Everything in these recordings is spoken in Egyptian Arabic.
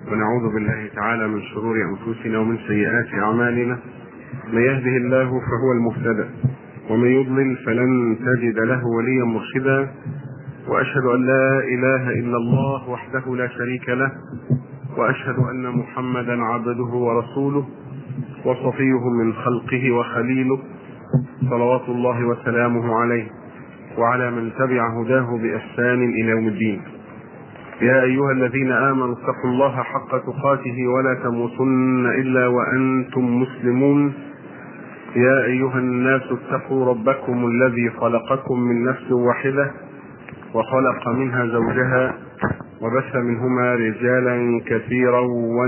ونعوذ بالله تعالى من شرور انفسنا ومن سيئات اعمالنا من يهده الله فهو المهتدى ومن يضلل فلن تجد له وليا مرشدا واشهد ان لا اله الا الله وحده لا شريك له واشهد ان محمدا عبده ورسوله وصفيه من خلقه وخليله صلوات الله وسلامه عليه وعلى من تبع هداه باحسان الى يوم الدين يا ايها الذين امنوا اتقوا الله حق تقاته ولا تموتن الا وانتم مسلمون يا ايها الناس اتقوا ربكم الذي خلقكم من نفس واحده وخلق منها زوجها وبث منهما رجالا كثيرا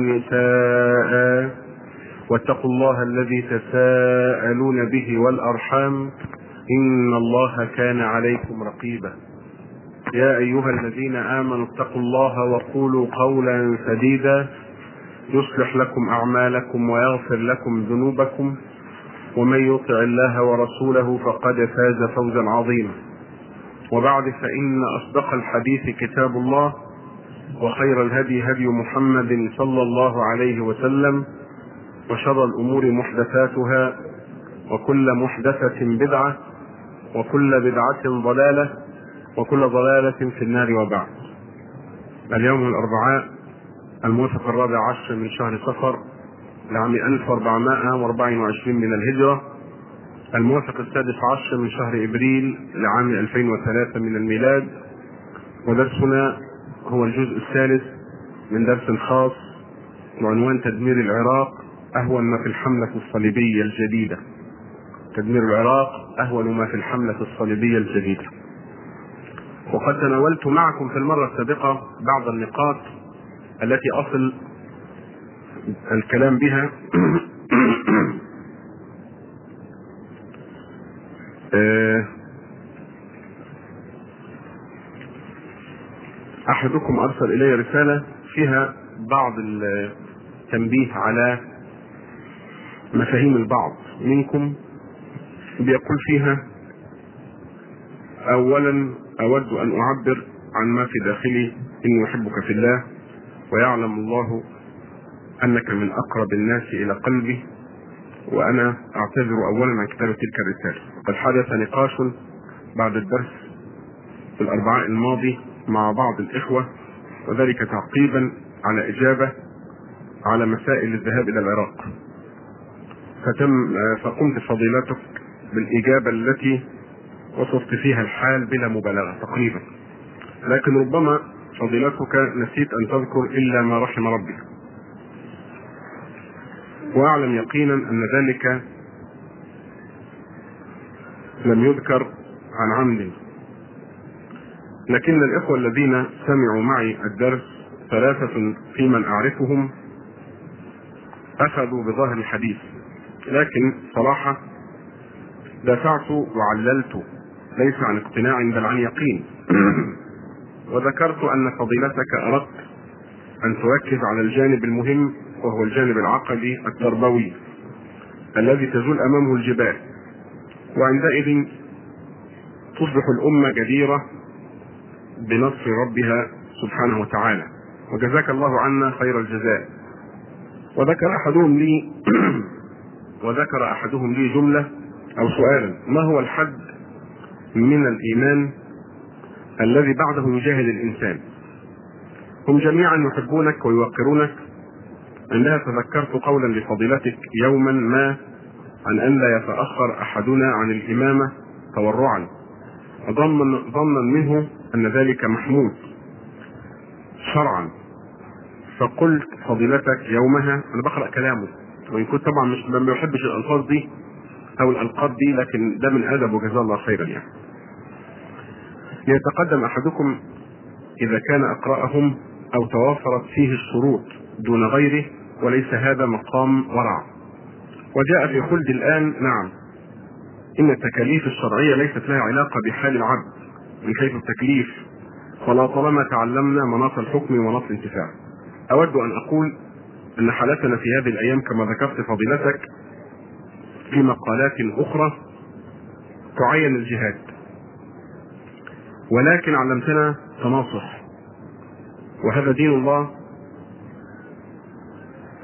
ونساء واتقوا الله الذي تساءلون به والارحام ان الله كان عليكم رقيبا يا ايها الذين امنوا اتقوا الله وقولوا قولا سديدا يصلح لكم اعمالكم ويغفر لكم ذنوبكم ومن يطع الله ورسوله فقد فاز فوزا عظيما وبعد فان اصدق الحديث كتاب الله وخير الهدي هدي محمد صلى الله عليه وسلم وشر الامور محدثاتها وكل محدثه بدعه وكل بدعه ضلاله وكل ضلاله في النار وبعد اليوم الاربعاء الموافق الرابع عشر من شهر صفر لعام 1424 من الهجرة الموافق السادس عشر من شهر إبريل لعام 2003 من الميلاد ودرسنا هو الجزء الثالث من درس خاص بعنوان تدمير العراق أهون ما في الحملة الصليبية الجديدة تدمير العراق أهون ما في الحملة الصليبية الجديدة وقد تناولت معكم في المرة السابقة بعض النقاط التي أصل الكلام بها احدكم ارسل الي رساله فيها بعض التنبيه على مفاهيم البعض منكم بيقول فيها اولا اود ان اعبر عن ما في داخلي اني احبك في الله ويعلم الله انك من اقرب الناس الى قلبي وانا اعتذر اولا عن كتابه تلك الرساله وقد حدث نقاش بعد الدرس في الاربعاء الماضي مع بعض الاخوه وذلك تعقيبا على اجابه على مسائل الذهاب الى العراق فتم فقمت فضيلتك بالاجابه التي وصفت فيها الحال بلا مبالغه تقريبا لكن ربما فضيلتك نسيت ان تذكر الا ما رحم ربي واعلم يقينا ان ذلك لم يذكر عن عمد لكن الاخوه الذين سمعوا معي الدرس ثلاثه في من اعرفهم اخذوا بظاهر الحديث لكن صراحه دافعت وعللت ليس عن اقتناع بل عن يقين وذكرت ان فضيلتك اردت ان تركز على الجانب المهم وهو الجانب العقدي التربوي الذي تزول امامه الجبال وعندئذ تصبح الامه جديره بنصر ربها سبحانه وتعالى وجزاك الله عنا خير الجزاء وذكر احدهم لي وذكر احدهم لي جمله او سؤالا ما هو الحد من الايمان الذي بعده يجاهد الانسان هم جميعا يحبونك ويوقرونك عندها تذكرت قولا لفضيلتك يوما ما عن ان لا يتاخر احدنا عن الامامه تورعا ظنا ظنا منه ان ذلك محمود شرعا فقلت فضيلتك يومها انا بقرا كلامه وان كنت طبعا مش ما بحبش الالفاظ دي او الالقاب دي لكن ده من ادب وجزاه الله خيرا يعني ليتقدم احدكم اذا كان اقراهم او توافرت فيه الشروط دون غيره وليس هذا مقام ورع وجاء في خلد الان نعم ان التكاليف الشرعيه ليست لها علاقه بحال العبد من حيث التكليف ولا طالما تعلمنا مناط الحكم ومناط الانتفاع اود ان اقول ان حالتنا في هذه الايام كما ذكرت فضيلتك في مقالات اخرى تعين الجهاد ولكن علمتنا تناصح وهذا دين الله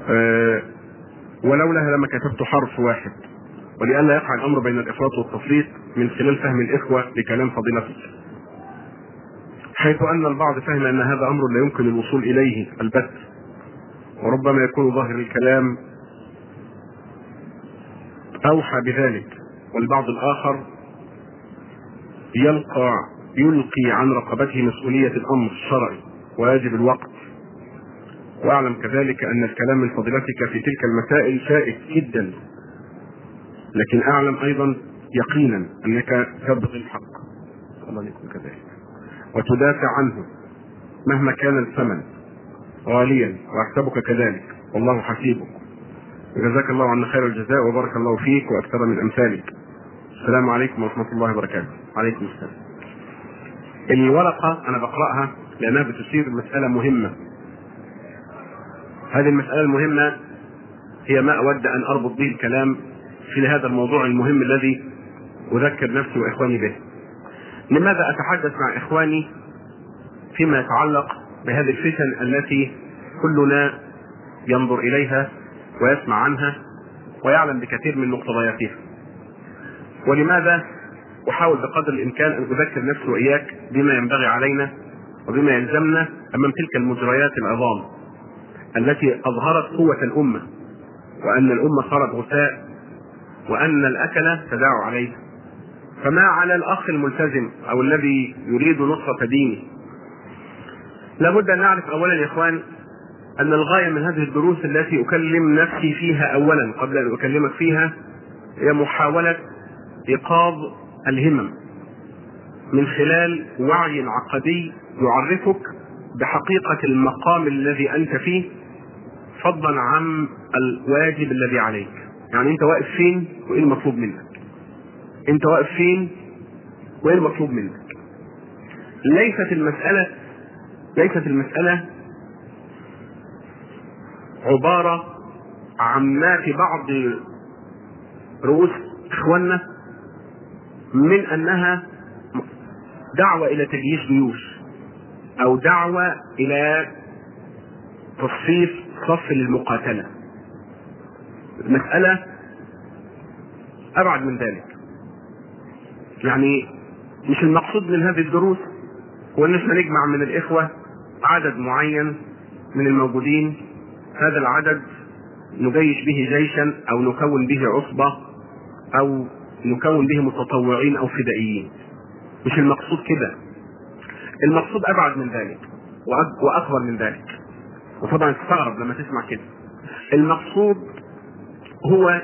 أه ولولا لما كتبت حرف واحد ولئلا يقع الامر بين الافراط والتفريط من خلال فهم الاخوه لكلام فضيلتك. حيث ان البعض فهم ان هذا امر لا يمكن الوصول اليه البت وربما يكون ظاهر الكلام اوحى بذلك والبعض الاخر يلقى يلقي عن رقبته مسؤوليه الامر الشرعي ويجب الوقت واعلم كذلك ان الكلام من فضيلتك في تلك المسائل شائك جدا لكن اعلم ايضا يقينا انك تبغي الحق الله يكون كذلك وتدافع عنه مهما كان الثمن غاليا واحسبك كذلك والله حسيبك وجزاك الله عنا خير الجزاء وبارك الله فيك واكثر من امثالك السلام عليكم ورحمه الله وبركاته عليكم السلام الورقه انا بقراها لانها بتثير مساله مهمه هذه المساله المهمه هي ما اود ان اربط به الكلام في هذا الموضوع المهم الذي اذكر نفسي واخواني به لماذا اتحدث مع اخواني فيما يتعلق بهذه الفتن التي كلنا ينظر اليها ويسمع عنها ويعلم بكثير من مقتضياتها ولماذا احاول بقدر الامكان ان اذكر نفسي واياك بما ينبغي علينا وبما يلزمنا امام تلك المجريات العظام التي اظهرت قوه الامه وان الامه صارت غثاء وان الاكل تداعوا عليه فما على الاخ الملتزم او الذي يريد نصره دينه لابد ان نعرف اولا يا اخوان ان الغايه من هذه الدروس التي اكلم نفسي فيها اولا قبل ان اكلمك فيها هي محاوله ايقاظ الهمم من خلال وعي عقدي يعرفك بحقيقه المقام الذي انت فيه فضلا عن الواجب الذي عليك يعني انت واقف فين وايه المطلوب منك انت واقف فين وايه المطلوب منك ليست المساله ليست المساله عباره عما في بعض رؤوس اخواننا من انها دعوه الى تجييش جيوش او دعوه الى تصفيف صف للمقاتله المساله ابعد من ذلك يعني مش المقصود من هذه الدروس هو ان احنا نجمع من الاخوه عدد معين من الموجودين هذا العدد نجيش به جيشا او نكون به عصبه او نكون به متطوعين او فدائيين مش المقصود كده المقصود ابعد من ذلك واكبر من ذلك وطبعا تستغرب لما تسمع كده المقصود هو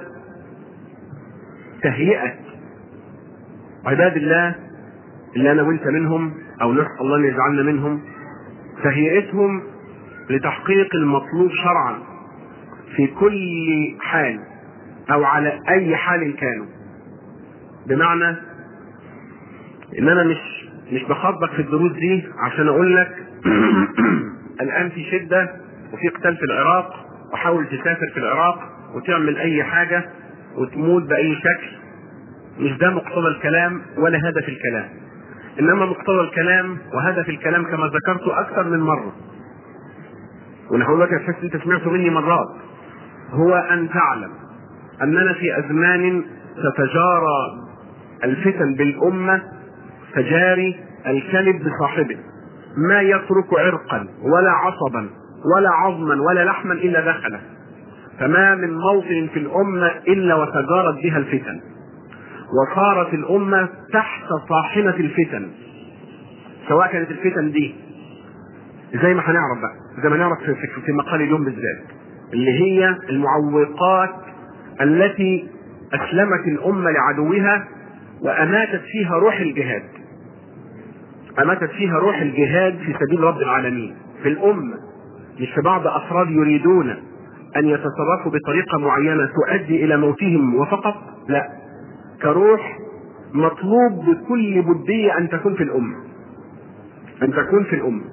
تهيئه عباد الله اللي انا وانت منهم او نسال الله ان يجعلنا منهم تهيئتهم لتحقيق المطلوب شرعا في كل حال او على اي حال كانوا بمعنى ان انا مش مش بخاطبك في الدروس دي عشان اقول لك الان في شده وفي قتال في العراق وحاول تسافر في العراق وتعمل اي حاجه وتموت باي شكل مش ده مقتضى الكلام ولا هدف الكلام انما مقتضى الكلام وهدف الكلام كما ذكرت اكثر من مره وانا هقول لك تحس انت سمعته مني مرات هو ان تعلم اننا في ازمان تتجارى الفتن بالامه تجاري الكلب بصاحبه ما يترك عرقا ولا عصبا ولا عظما ولا لحما الا دخله فما من موطن في الامه الا وتجارت بها الفتن وصارت الامه تحت طاحنه الفتن سواء كانت الفتن دي زي ما هنعرف بقى زي ما نعرف في, في مقال اليوم بالذات اللي هي المعوقات التي اسلمت الامه لعدوها واماتت فيها روح الجهاد اماتت فيها روح الجهاد في سبيل رب العالمين في الامه مش في بعض افراد يريدون ان يتصرفوا بطريقه معينه تؤدي الى موتهم وفقط لا كروح مطلوب بكل بديه ان تكون في الامه ان تكون في الامه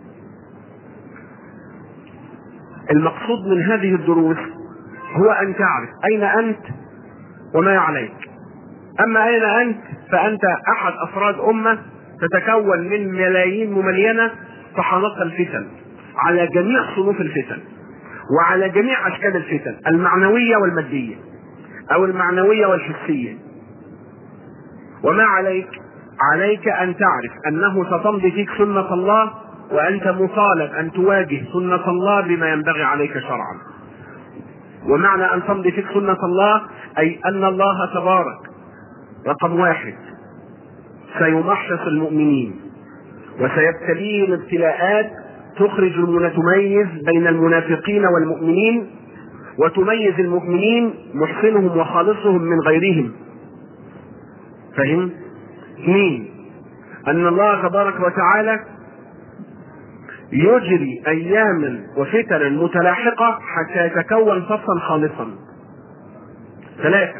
المقصود من هذه الدروس هو ان تعرف اين انت وما عليك اما اين انت فانت احد افراد امه تتكون من ملايين مملينه تحانق الفتن على جميع صنوف الفتن وعلى جميع اشكال الفتن المعنويه والماديه او المعنويه والحسيه وما عليك عليك ان تعرف انه ستمضي فيك سنه الله وانت مطالب ان تواجه سنه الله بما ينبغي عليك شرعا ومعنى ان تمضي فيك سنه الله اي ان الله تبارك رقم واحد سيمحص المؤمنين وسيبتليهم ابتلاءات تخرج تميز بين المنافقين والمؤمنين وتميز المؤمنين محسنهم وخالصهم من غيرهم فهم اثنين ان الله تبارك وتعالى يجري اياما وفتنا متلاحقه حتى يتكون صفا خالصا ثلاثه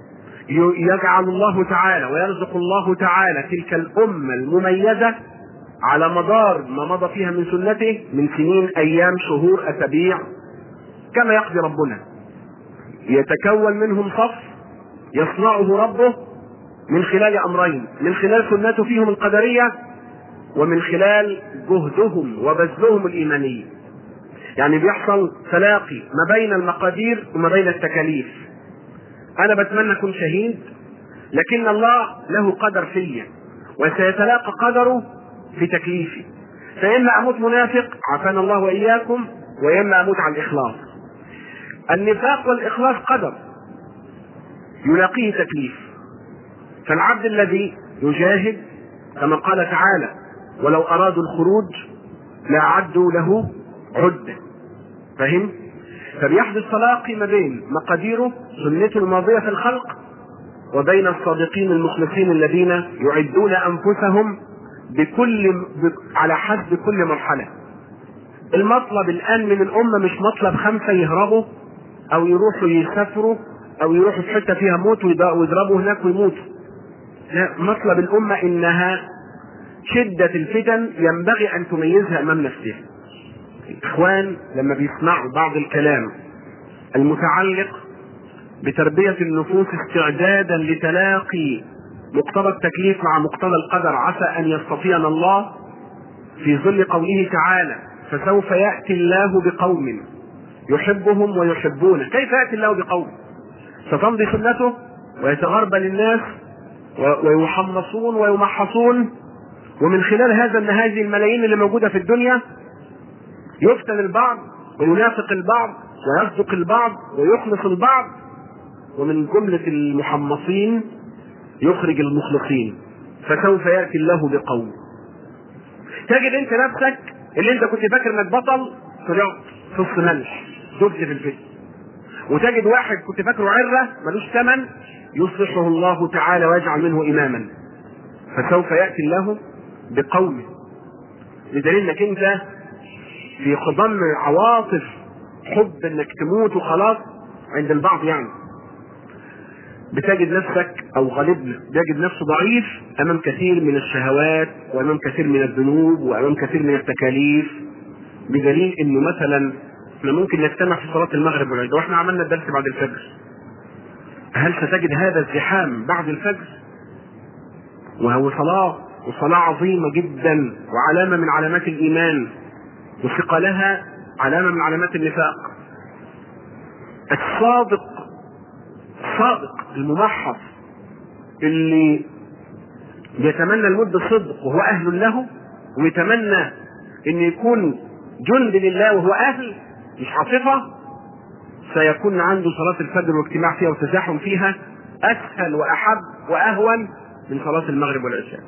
يجعل الله تعالى ويرزق الله تعالى تلك الامه المميزه على مدار ما مضى فيها من سنته من سنين ايام شهور اسابيع كما يقضي ربنا يتكون منهم صف يصنعه ربه من خلال امرين من خلال سنته فيهم القدريه ومن خلال جهدهم وبذلهم الايماني يعني بيحصل تلاقي ما بين المقادير وما بين التكاليف انا بتمنى اكون شهيد لكن الله له قدر فيا وسيتلاقى قدره في تكليفي فإما أموت منافق عافانا الله وإياكم وإما أموت على الإخلاص النفاق والإخلاص قدر يلاقيه تكليف فالعبد الذي يجاهد كما قال تعالى ولو أرادوا الخروج لأعدوا له عدة فهم؟ فبيحدث تلاقي ما بين مقاديره سنته الماضية في الخلق وبين الصادقين المخلصين الذين يعدون أنفسهم بكل ب... على حسب كل مرحله المطلب الان من الامه مش مطلب خمسه يهربوا او يروحوا يسافروا او يروحوا في حته فيها موت ويضربوا هناك ويموتوا لا مطلب الامه انها شده الفتن ينبغي ان تميزها امام نفسها الاخوان لما بيسمعوا بعض الكلام المتعلق بتربيه النفوس استعدادا لتلاقي مقتضى التكليف مع مقتضى القدر عسى ان يستطيعنا الله في ظل قوله تعالى فسوف ياتي الله بقوم يحبهم ويحبونه كيف ياتي الله بقوم ستمضي سنته ويتغربل الناس ويحمصون ويمحصون ومن خلال هذا ان هذه الملايين اللي موجوده في الدنيا يفتن البعض وينافق البعض ويصدق البعض ويخلص البعض ومن جمله المحمصين يخرج المخلصين فسوف ياتي الله بقوم تجد انت نفسك اللي انت كنت فاكر انك بطل طلعت فص ملح دبت في الفتن وتجد واحد كنت فاكره عره ملوش ثمن يصلحه الله تعالى ويجعل منه اماما فسوف ياتي الله بقوم بدليل انك انت في خضم عواطف حب انك تموت وخلاص عند البعض يعني بتجد نفسك او غالبنا بيجد نفسه ضعيف امام كثير من الشهوات وامام كثير من الذنوب وامام كثير من التكاليف بدليل انه مثلا احنا ممكن نجتمع في صلاه المغرب والعشاء واحنا عملنا الدرس بعد الفجر هل ستجد هذا الزحام بعد الفجر وهو صلاه وصلاه عظيمه جدا وعلامه من علامات الايمان وثقلها علامه من علامات النفاق الصادق الصادق الممحص اللي يتمنى الموت بصدق وهو اهل له ويتمنى ان يكون جند لله وهو اهل مش عاطفه سيكون عنده صلاة الفجر واجتماع فيها وتزاحم فيها اسهل واحب واهون من صلاة المغرب والعشاء.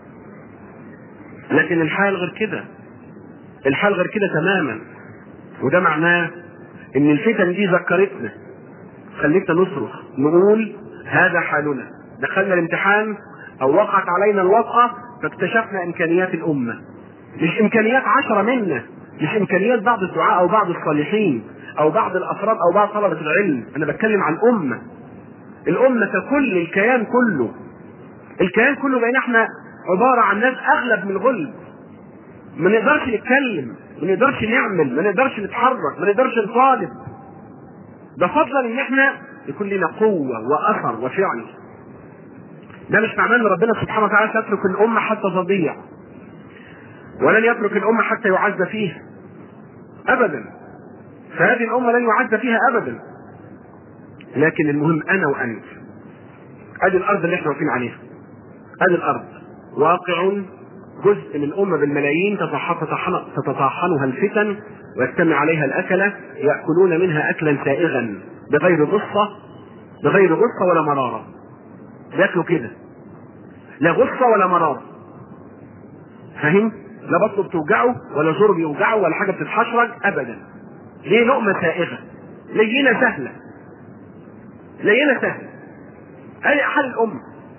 لكن الحال غير كده. الحال غير كده تماما. وده معناه ان الفتن دي ذكرتنا خليتنا نصرخ نقول هذا حالنا دخلنا الامتحان او وقعت علينا الوقعة فاكتشفنا امكانيات الامة مش امكانيات عشرة منا مش امكانيات بعض الدعاء او بعض الصالحين او بعض الافراد او بعض طلبة العلم انا بتكلم عن الامة الامة ككل الكيان كله الكيان كله بين احنا عبارة عن ناس اغلب من غلب ما نقدرش نتكلم ما نقدرش نعمل ما نقدرش نتحرك ما نقدرش نطالب ده فضلا ان احنا يكون لنا قوة واثر وفعل ده مش معناه ان ربنا سبحانه وتعالى سيترك الامة حتى تضيع ولن يترك الامة حتى يعز فيها ابدا فهذه الامه لن يعد فيها ابدا لكن المهم انا وانت ادي الارض اللي احنا واقفين عليها ادي الارض واقع جزء من امه بالملايين تتطحن- تتطحنها الفتن ويجتمع عليها الاكله ياكلون منها اكلا سائغا بغير غصه بغير غصه ولا مراره بياكلوا كده لا غصه ولا مراره فاهم لا بطنه بتوجعه ولا زوره بيوجعه ولا حاجه بتتحشرج ابدا ليه لقمه سائغه لينه سهله لينه سهله ادي حل الامه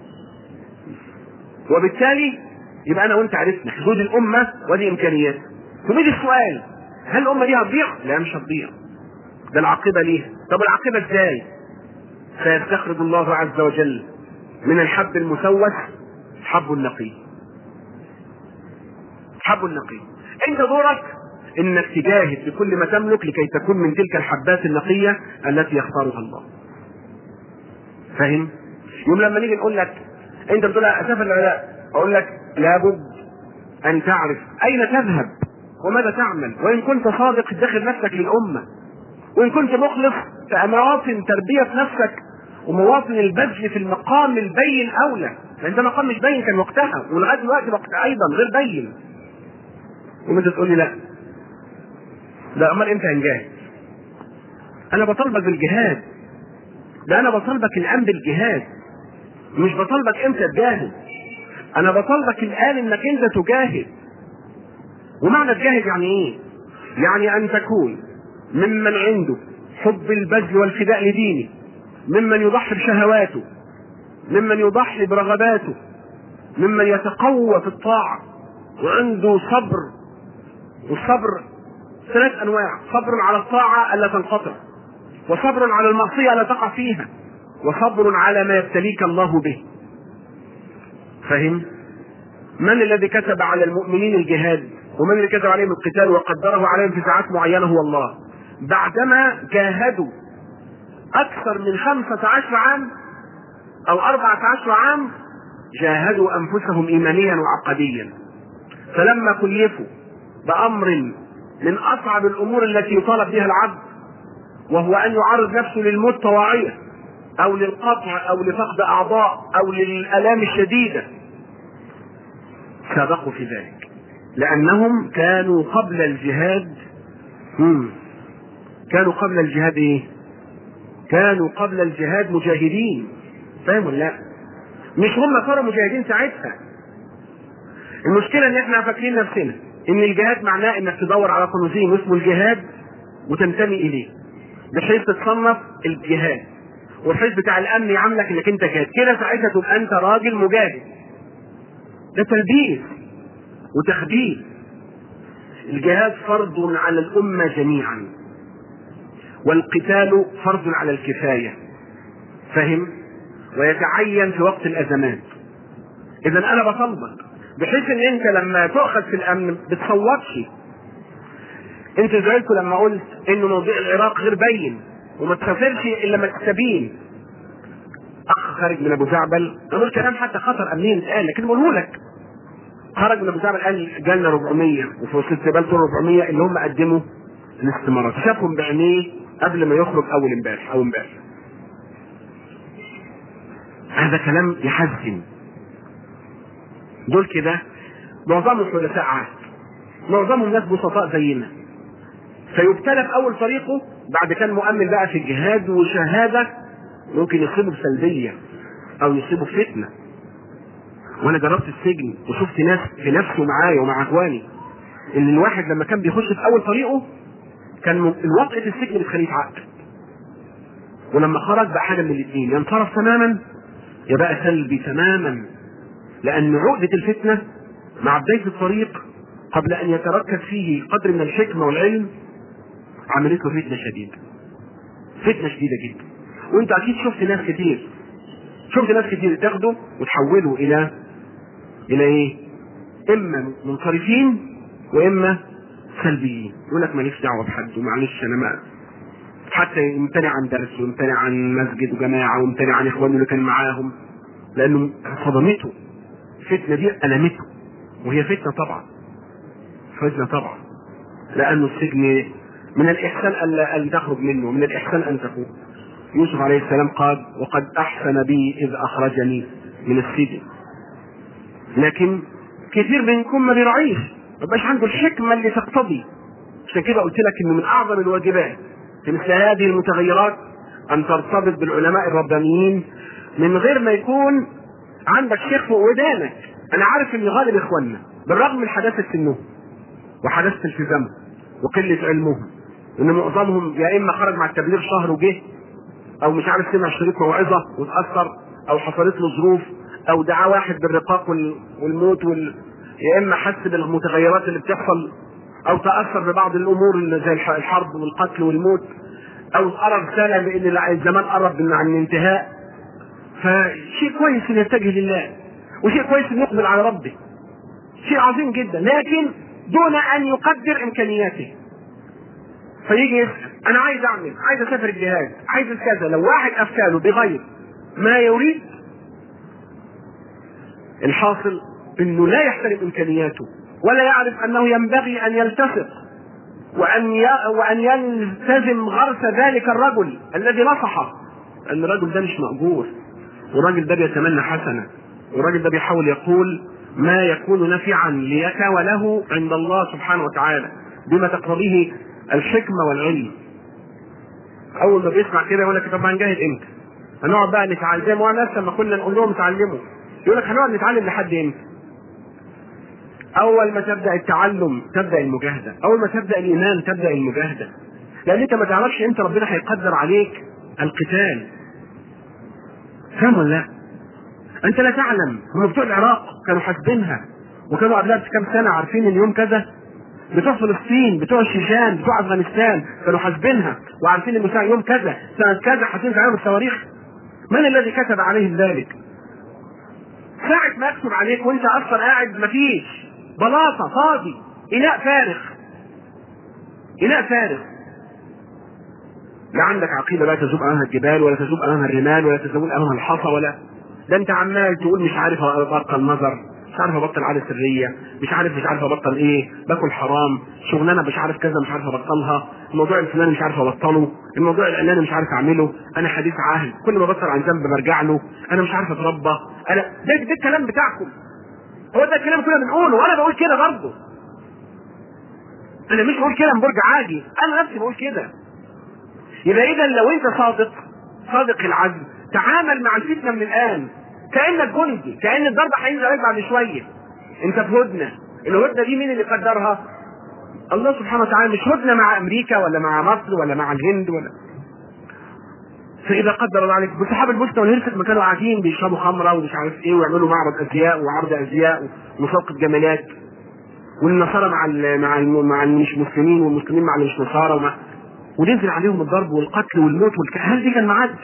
وبالتالي يبقى انا وانت عرفنا حدود الامه ودي امكانياتها وبيجي السؤال هل الامه دي هتضيع؟ لا مش هتضيع ده العاقبه ليها طب العاقبه ازاي؟ سيستخرج الله عز وجل من الحب المسوس حب النقي حب النقي انت دورك انك تجاهد بكل ما تملك لكي تكون من تلك الحبات النقيه التي يختارها الله فاهم يوم لما نيجي نقول لك انت بتقول اسافر ولا لا اقول لك لابد ان تعرف اين تذهب وماذا تعمل وان كنت صادق ادخر نفسك للامه وان كنت مخلص فمواطن تربيه نفسك ومواطن البذل في المقام البين اولى لان ده مقام مش باين كان وقتها ولغايه دلوقتي وقت ايضا غير باين وانت تقول لي لا لا امال امتى هنجاهد انا بطالبك بالجهاد ده انا بطالبك الان بالجهاد مش بطالبك امتى تجاهد انا بطالبك الان انك انت تجاهد ومعنى تجاهد يعني ايه يعني ان تكون ممن عنده حب البذل والفداء لدينه ممن يضحي بشهواته ممن يضحي برغباته ممن يتقوى في الطاعة وعنده صبر والصبر ثلاث انواع صبر على الطاعة الا تنقطع وصبر على المعصية لا تقع فيها وصبر على ما يبتليك الله به فهم من الذي كتب على المؤمنين الجهاد ومن الذي كتب عليهم القتال وقدره عليهم في ساعات معينة هو الله بعدما جاهدوا أكثر من خمسة عشر عام أو أربعة عشر عام جاهدوا أنفسهم إيمانيا وعقديا فلما كلفوا بأمر من أصعب الأمور التي يطالب بها العبد وهو أن يعرض نفسه للموت طواعية أو للقطع أو لفقد أعضاء أو للآلام الشديدة سبقوا في ذلك لأنهم كانوا قبل الجهاد مم. كانوا قبل الجهاد إيه؟ كانوا قبل الجهاد مجاهدين فاهم ولا لا؟ مش هم صاروا مجاهدين ساعتها المشكلة إن إحنا فاكرين نفسنا إن الجهاد معناه إنك تدور على قنوزين اسمه الجهاد وتنتمي إليه بحيث تتصنف الجهاد والحزب بتاع الامن يعاملك انك انت جاهد كده ساعتها تبقى انت راجل مجاهد ده تلبيس وتخدير الجهاد فرض على الامه جميعا والقتال فرض على الكفايه فهم ويتعين في وقت الازمات اذا انا بطلبك بحيث ان انت لما تؤخذ في الامن بتصوتش انت زعلتوا لما قلت انه موضوع العراق غير بين وما تسافرش الا ما تستبين اخ خارج من ابو زعبل اقول كلام حتى خطر امنيا اتقال لكن بقوله لك خرج من ابو زعبل قال جالنا 400 وفي وسط استقبال 400 اللي هم قدموا الاستمارات شافهم بعينيه قبل ما يخرج اول امبارح او امبارح هذا كلام يحزن دول كده معظمهم حلفاء عهد معظمهم ناس بسطاء زينا فيبتلى في اول طريقه بعد كان مؤمن بقى في الجهاد وشهاده ممكن يصيبه بسلبيه او يصيبه فتنه وانا جربت السجن وشفت ناس في نفسه معايا ومع اخواني ان الواحد لما كان بيخش في اول طريقه كان الوضع في السجن بتخليه يتعقد ولما خرج بقى حاجه من الاثنين ينصرف تماما يا بقى سلبي تماما لان عقده الفتنه مع بدايه الطريق قبل ان يتركز فيه قدر من الحكمه والعلم عملت له فتنه شديده فتنه شديده جدا وانت اكيد شفت ناس كتير شفت ناس كتير تاخده وتحوله الى الى ايه اما منصرفين واما سلبيين يقول لك ماليش دعوه بحد ومعلش انا ما حتى يمتنع عن درس ويمتنع عن مسجد وجماعه ويمتنع عن اخوانه اللي كان معاهم لانه صدمته الفتنه دي المته وهي فتنه طبعا فتنه طبعا لانه السجن من الإحسان ألا أن تخرج منه من الإحسان أن تكون يوسف عليه السلام قال وقد أحسن بي إذ أخرجني من السجن لكن كثير منكم ما بيراعيش ما بقاش عنده الحكمة اللي تقتضي عشان كده قلت لك إنه من أعظم الواجبات في مثل هذه المتغيرات أن ترتبط بالعلماء الربانيين من غير ما يكون عندك شيخ فوق ودانك أنا عارف إن غالب إخواننا بالرغم من حداثة سنهم وحداثة التزامهم وقلة علمهم إن معظمهم يا إما خرج مع التبليغ شهر وجه او مش عارف سمع شريط موعظه واتاثر او حصلت له ظروف او دعا واحد بالرقاق وال- والموت وال... يا اما حس بالمتغيرات اللي بتحصل او تاثر ببعض الامور اللي زي الح- الحرب والقتل والموت او قرا رساله بان الع- الزمان قرب من عن الانتهاء فشيء كويس ان يتجه لله وشيء كويس ان يقبل على ربه شيء عظيم جدا لكن دون ان يقدر امكانياته فيجي يسأل انا عايز اعمل عايز اسافر الجهاد عايز كذا لو واحد افتاله بغير ما يريد الحاصل انه لا يحترم امكانياته ولا يعرف انه ينبغي ان يلتصق وان ي... وان يلتزم غرس ذلك الرجل الذي نصحه ان الرجل ده مش مأجور والراجل ده بيتمنى حسنه والراجل ده بيحاول يقول ما يكون نفعا لك وله عند الله سبحانه وتعالى بما تقتضيه الحكمه والعلم اول ما بيسمع كده يقول لك طب هنجاهد امتى؟ هنقعد بقى نتعلم زي ما احنا لسه لما كنا نقول لهم اتعلموا يقول لك هنقعد نتعلم لحد امتى؟ اول ما تبدا التعلم تبدا المجاهده اول ما تبدا الايمان تبدا المجاهده لان انت ما تعرفش امتى ربنا هيقدر عليك القتال فاهم ولا لا؟ انت لا تعلم هم بتوع العراق كانوا حاسبينها وكانوا قبلها بكام سنه عارفين اليوم كذا بتوع فلسطين بتوع الشيشان بتوع افغانستان كانوا حاسبينها وعارفين ان يوم كذا سنه كذا هتنزل عليهم الصواريخ من الذي كتب عليهم ذلك؟ ساعة ما يكتب عليك وانت اصلا قاعد مفيش بلاطة فاضي اناء فارغ اناء فارغ لا عندك عقيدة لا تذوب امامها الجبال ولا تذوب امامها الرمال ولا تذوب امامها الحصى ولا ده انت عمال تقول مش عارف ابطل نظر مش عارف ابطل عاده سريه مش عارف مش عارف ابطل ايه باكل حرام شغلانه مش عارف كذا مش عارف ابطلها الموضوع الفلاني مش عارف ابطله الموضوع العلاني مش عارف اعمله انا حديث عهد كل ما بطل عن ذنب برجع له انا مش عارف اتربى انا ده ده الكلام بتاعكم هو ده الكلام كنا بنقوله وانا بقول كده برضه انا مش بقول كده من برج عاجي انا نفسي بقول كده يبقى اذا لو انت صادق صادق العزم تعامل مع الفتنه من الان كانك جندي كان الضرب هينزل عليك بعد شويه انت في هدنه الهدنه دي مين اللي قدرها الله سبحانه وتعالى مش هدنه مع امريكا ولا مع مصر ولا مع الهند ولا فاذا قدر الله عليك بصحاب البوسنه والهرسك ما كانوا قاعدين بيشربوا خمره ومش عارف ايه ويعملوا معرض ازياء وعرض ازياء ومسابقه جمالات والنصارى مع ال مع ال مع اللي مش مسلمين والمسلمين مع اللي مش نصارى ومع ونزل عليهم الضرب والقتل والموت والك... هل دي كان معاد؟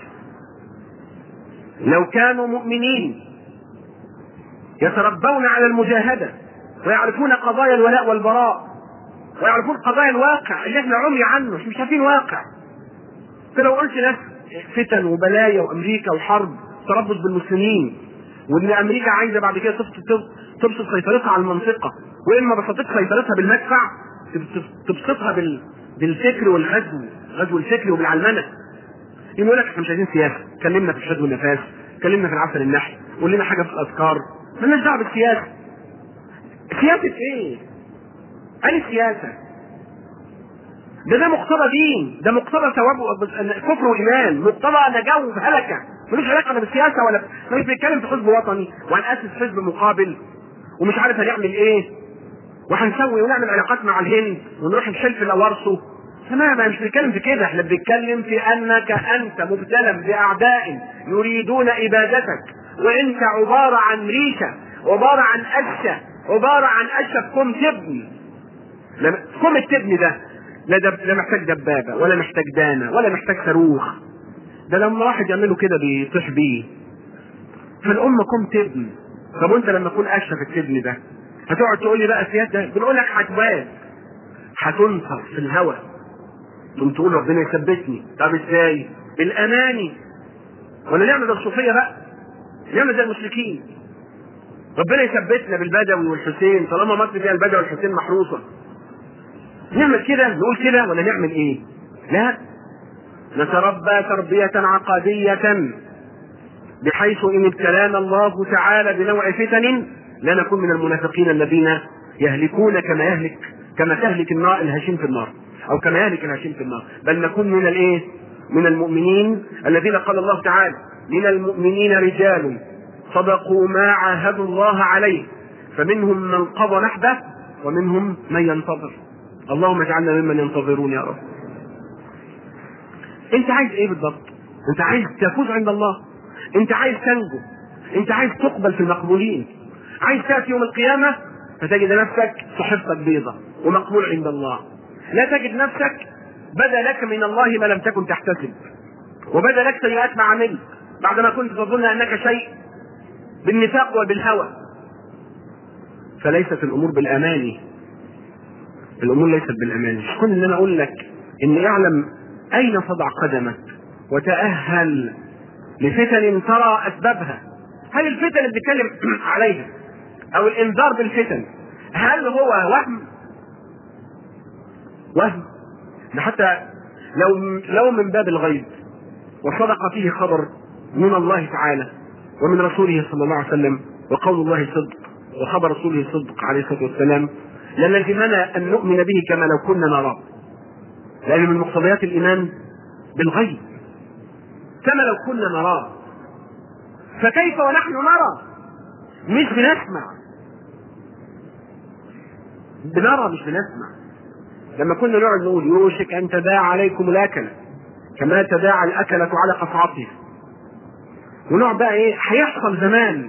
لو كانوا مؤمنين يتربون على المجاهدة ويعرفون قضايا الولاء والبراء ويعرفون قضايا الواقع اللي احنا عمي عنه مش شايفين واقع فلو قلت ناس فتن وبلايا وامريكا وحرب تربص بالمسلمين وان امريكا عايزه بعد كده تبسط تبسط سيطرتها على المنطقه واما بسطت سيطرتها بالمدفع تبسطها بال... بالفكر والغزو غزو الفكر وبالعلمنه يقول لك احنا مش عايزين سياسه كلمنا في الشد والنفاس كلمنا في العسل النحل قول لنا حاجه في الاذكار مالناش دعوه بالسياسه سياسه ايه؟ أي سياسه ده ده مقتضى دين ده مقتضى ثواب كفر وايمان مقتضى نجاه وهلكه ملوش علاقه لا بالسياسه ولا مش بيتكلم في حزب وطني وهنأسس حزب مقابل ومش عارف هنعمل ايه وهنسوي ونعمل علاقات مع الهند ونروح نحلف الاورسو تماما مش بنتكلم في كده احنا بنتكلم في انك انت مبتلى باعداء يريدون ابادتك وانت عباره عن ريشه عباره عن قشه عباره عن قشه في كوم تبني كوم التبني ده لا دب... لا محتاج دبابه ولا محتاج دانه ولا محتاج صاروخ ده لما واحد يعمله كده بيطيح بيه فالامه كوم تبني طب وانت لما تكون قشه في التبني ده هتقعد تقول لي بقى سياسه بنقول لك هتبان هتنصر في الهواء تقوم تقول ربنا يثبتني طب ازاي بالاماني ولا نعمل زي الصوفيه بقى نعمل زي المشركين ربنا يثبتنا بالبدوي والحسين طالما مصر فيها البدوي والحسين محروسه نعمل كده نقول كده ولا نعمل ايه لا نتربى تربية عقدية بحيث ان ابتلانا الله تعالى بنوع فتن لا نكون من المنافقين الذين يهلكون كما يهلك كما تهلك النار الهشيم في النار او كما يهلك الهشيم في النار بل نكون من الايه من المؤمنين الذين قال الله تعالى من المؤمنين رجال صدقوا ما عاهدوا الله عليه فمنهم من قضى نحبه ومنهم من ينتظر اللهم اجعلنا ممن ينتظرون يا رب انت عايز ايه بالضبط انت عايز تفوز عند الله انت عايز تنجو انت عايز تقبل في المقبولين عايز تاتي يوم القيامه فتجد نفسك صحيفتك بيضة ومقبول عند الله لا تجد نفسك بدا لك من الله ما لم تكن تحتسب وبدا لك سيئات ما عملت بعدما كنت تظن انك شيء بالنفاق وبالهوى فليست الامور بالاماني الامور ليست بالاماني مش كل ان انا اقول لك ان اعلم اين تضع قدمك وتاهل لفتن ترى اسبابها هل الفتن اللي بنتكلم عليها او الانذار بالفتن هل هو وهم وهم ده حتى لو لو من باب الغيب وصدق فيه خبر من الله تعالى ومن رسوله صلى الله عليه وسلم وقول الله صدق وخبر رسوله صدق عليه الصلاه والسلام للزمنا ان نؤمن به كما لو كنا نراه لان من مقتضيات الايمان بالغيب كما لو كنا نراه فكيف ونحن نرى مش بنسمع بنرى مش بنسمع لما كنا نقعد نقول يوشك ان تداعى عليكم الاكله كما تداعى الاكله على قصعتها ونقعد بقى ايه هيحصل زمان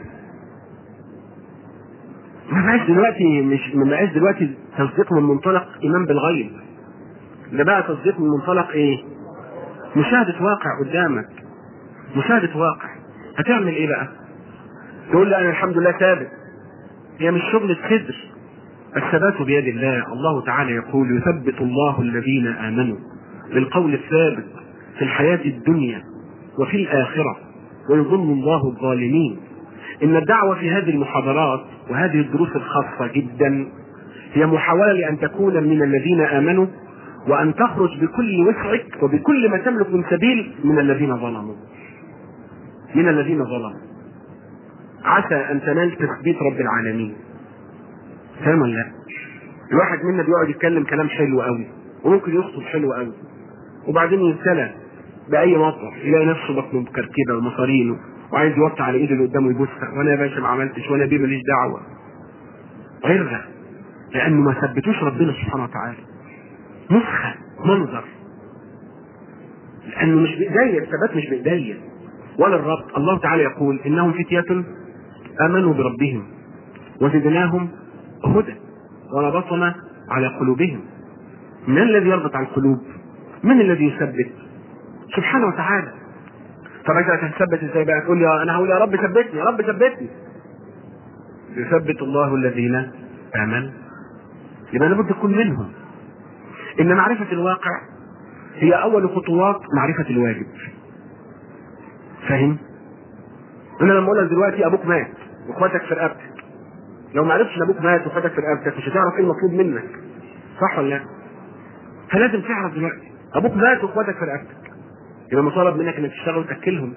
ما بقاش دلوقتي مش ما بقاش دلوقتي تصديق من منطلق ايمان بالغيب ده بقى تصديق من منطلق ايه مشاهدة واقع قدامك مشاهدة واقع هتعمل ايه بقى تقول لي انا الحمد لله ثابت هي مش شغلة صدر الثبات بيد الله الله تعالى يقول يثبت الله الذين امنوا بالقول الثابت في الحياة الدنيا وفي الآخرة ويضل الله الظالمين إن الدعوة في هذه المحاضرات وهذه الدروس الخاصة جدا هي محاولة لأن تكون من الذين آمنوا وأن تخرج بكل وسعك وبكل ما تملك من سبيل من الذين ظلموا من الذين ظلموا عسى أن تنال تثبيت رب العالمين فاهم ولا لا؟ الواحد منا بيقعد يتكلم كلام حلو قوي وممكن يخطب حلو قوي وبعدين يبتلى باي موقف يلاقي نفسه بطنه مكركبه ومصارينه وعايز يوطي على ايده اللي قدامه يبوسها وانا يا باشا ما عملتش وانا بيه ماليش دعوه غيرها لانه ما ثبتوش ربنا سبحانه وتعالى نسخه منظر لانه مش بايديا الثبات مش بايديا ولا الربط الله تعالى يقول انهم فتيه امنوا بربهم وزدناهم هدى وربطنا على قلوبهم من الذي يربط على القلوب من الذي يثبت سبحانه وتعالى طب انت هتثبت ازاي بقى تقول لي انا هقول يا رب ثبتني يا رب ثبتني يثبت الله الذين امنوا يبقى لابد تكون منهم ان معرفه الواقع هي اول خطوات معرفه الواجب فاهم انا لما اقول لك دلوقتي ابوك مات واخواتك في رقبتك لو ما عرفتش ان ابوك مات واخواتك في رقبتك مش هتعرف ايه المطلوب منك صح ولا لا فلازم تعرف دلوقتي ابوك مات واخواتك في رقبتك يبقى مطالب منك انك تشتغل وتاكلهم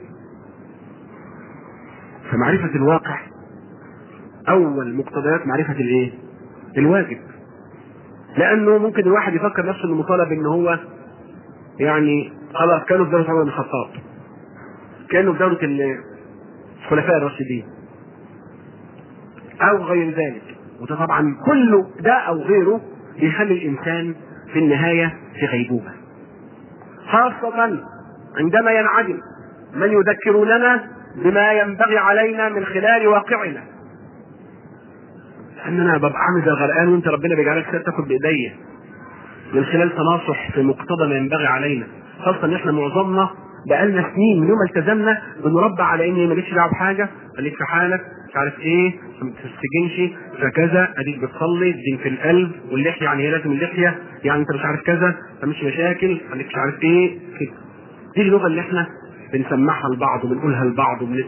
فمعرفه الواقع اول مقتضيات معرفه الايه الواجب لانه ممكن الواحد يفكر نفسه انه مطالب ان هو يعني خلاص كانوا في دوله عمر بن الخطاب كانوا في دوله الخلفاء الراشدين او غير ذلك وده طبعا كله ده او غيره بيخلي الانسان في النهايه في غيبوبه خاصه عندما ينعدم من يذكروننا بما ينبغي علينا من خلال واقعنا لاننا ببقى عامل زي الغرقان وانت ربنا بيجعلك تاخد بايديا من خلال تناصح في مقتضى ما ينبغي علينا خاصه ان احنا معظمنا بقالنا سنين من يوم ما التزمنا بنربى على ان مالكش دعوه بحاجه خليك في حالك مش عارف ايه ما تستجنش فكذا اديك بتصلي الدين في القلب واللحيه يعني هي لازم اللحيه يعني انت مش عارف كذا ما مش مشاكل خليك مش عارف ايه كده دي اللغه اللي احنا بنسمعها لبعض وبنقولها لبعض وبن...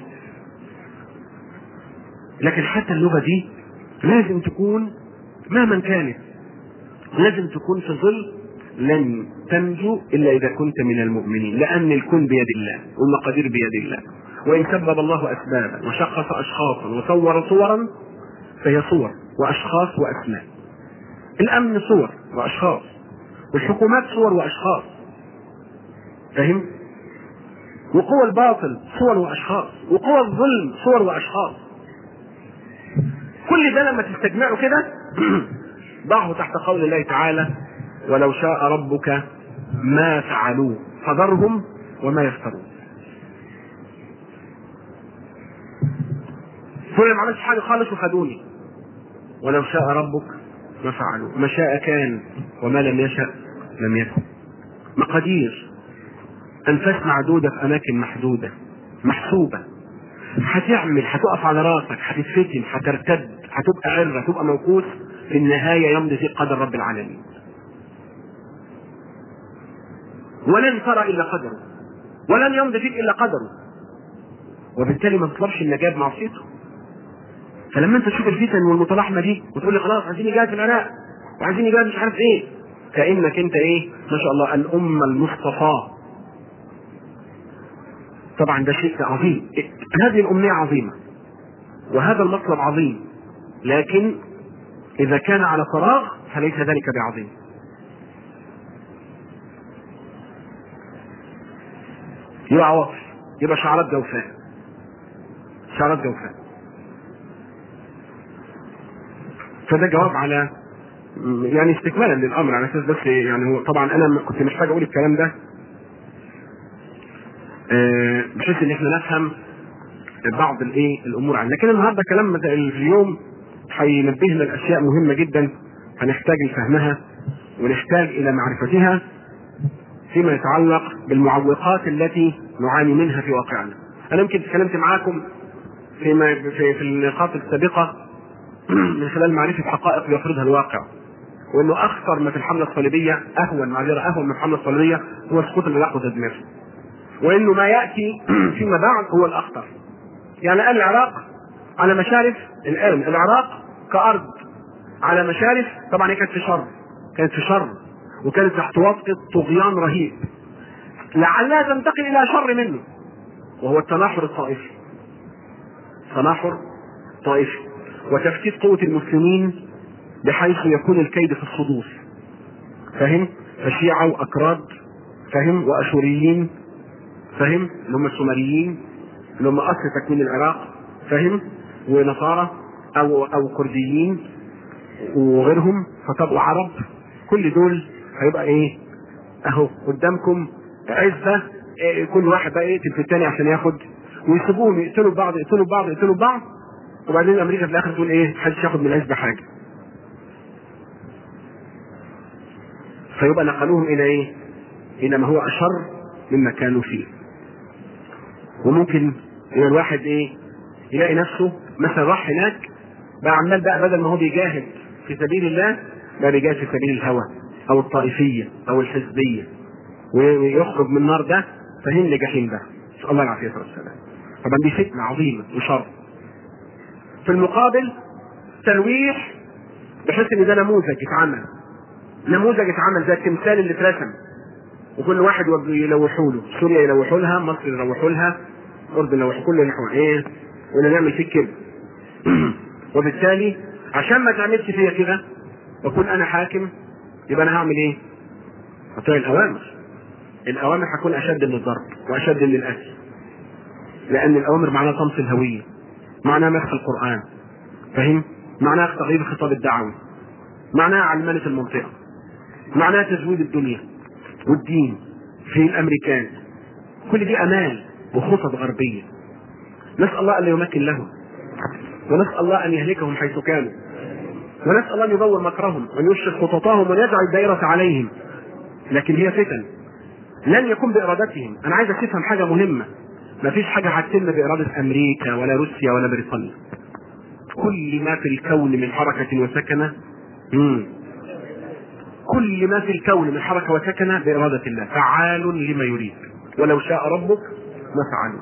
لكن حتى اللغه دي لازم تكون مهما كانت لازم تكون في ظل لن تنجو الا اذا كنت من المؤمنين لان الكون بيد الله والمقادير بيد الله وان سبب الله اسبابا وشخص اشخاصا وصور صورا فهي صور واشخاص واسماء الامن صور واشخاص والحكومات صور واشخاص فاهم وقوى الباطل صور واشخاص وقوى الظلم صور واشخاص كل ده لما تستجمعه كده ضعه تحت قول الله تعالى ولو شاء ربك ما فعلوه فذرهم وما يفترون كل ما عملتش حاجه خالص وخدوني ولو شاء ربك ما فعلوه ما شاء كان وما لم يشأ لم يكن مقادير انفاس معدوده في اماكن محدوده محسوبه هتعمل هتقف على راسك هتتفتن هترتد هتبقى عره هتبقى موقوس في النهايه يمضي في قدر رب العالمين ولن ترى الا قدره ولن يمضي فيك الا قدره وبالتالي ما تطلبش النجاه بمعصيته فلما انت تشوف الفتن والمتلاحمه دي وتقول لي خلاص عايزين يجاهد في العراق وعايزين يجاهد مش عارف ايه كانك انت ايه ما شاء الله الامه المصطفاه طبعا ده شيء عظيم هذه الامنيه عظيمه وهذا المطلب عظيم لكن اذا كان على فراغ فليس ذلك بعظيم يبقى عواطف يبقى شعارات جوفاء شعارات جوفاء فده جواب على يعني استكمالا للامر على اساس بس يعني هو طبعا انا كنت محتاج اقول الكلام ده آه، بحيث ان احنا نفهم بعض الايه الامور عنه لكن النهارده كلام اليوم هينبهنا لاشياء مهمه جدا هنحتاج لفهمها ونحتاج الى معرفتها فيما يتعلق بالمعوقات التي نعاني منها في واقعنا. انا يمكن تكلمت معاكم فيما في, في النقاط السابقه من خلال معرفه حقائق يفرضها الواقع. وانه اخطر ما في الحمله الصليبيه اهون معذره اهون من الحمله الصليبيه هو سقوط العراق وتدميره. وانه ما ياتي فيما بعد هو الاخطر. يعني الان العراق على مشارف الان العراق كارض على مشارف طبعا هي كانت في شر كانت في شر وكانت تحت وطأة طغيان رهيب لعلها تنتقل الى شر منه وهو التناحر الطائفي تناحر طائفي وتفتيت قوة المسلمين بحيث يكون الكيد في الصدور فهم فشيعة وأكراد فهم وأشوريين فهم اللي هم السومريين اللي هم أصل تكوين العراق فهم ونصارى أو أو كرديين وغيرهم فطبقوا عرب كل دول هيبقى ايه اهو قدامكم عزة إيه كل واحد بقى يقتل في الثاني عشان ياخد ويسيبوهم يقتلوا بعض يقتلوا بعض يقتلوا بعض وبعدين امريكا في الاخر تقول ايه محدش ياخد من العزة حاجه فيبقى نقلوهم الى ايه الى ما هو اشر مما كانوا فيه وممكن الى الواحد ايه يلاقي نفسه مثلا راح هناك بقى عمال بقى بدل ما هو بيجاهد في سبيل الله بقى بيجاهد في سبيل الهوى او الطائفيه او الحزبيه ويخرج من النار ده فهم لجحيم ده نسال الله العافيه والسلام طبعا دي فتنه عظيمه وشر في المقابل تلويح بحيث ان ده نموذج اتعمل نموذج اتعمل زي التمثال اللي اترسم وكل واحد يلوحوا له سوريا يلوحوا لها مصر يلوحوا لها الاردن يلوحوا كل يلوحوا ايه ولا نعمل فيك كده وبالتالي عشان ما تعملش فيا كده واكون انا حاكم يبقى انا هعمل ايه؟ اطيع الاوامر الاوامر هتكون اشد من الضرب واشد من الاسر لان الاوامر معناها طمس الهويه معناها مسخ القران فاهم؟ معناها تغيير الخطاب الدعوي معناها علمنه المنطقه معناها تزويد الدنيا والدين في الامريكان كل دي امال وخطط غربيه نسال الله ان يمكن لهم ونسال الله ان يهلكهم حيث كانوا ونسال الله ان يدور مكرهم وان يشرك خططهم وان يجعل الدائره عليهم لكن هي فتن لن يكون بارادتهم انا عايز تفهم حاجه مهمه ما فيش حاجه هتتم باراده امريكا ولا روسيا ولا بريطانيا كل ما في الكون من حركه وسكنه مم. كل ما في الكون من حركه وسكنه باراده الله فعال لما يريد ولو شاء ربك ما فعلوا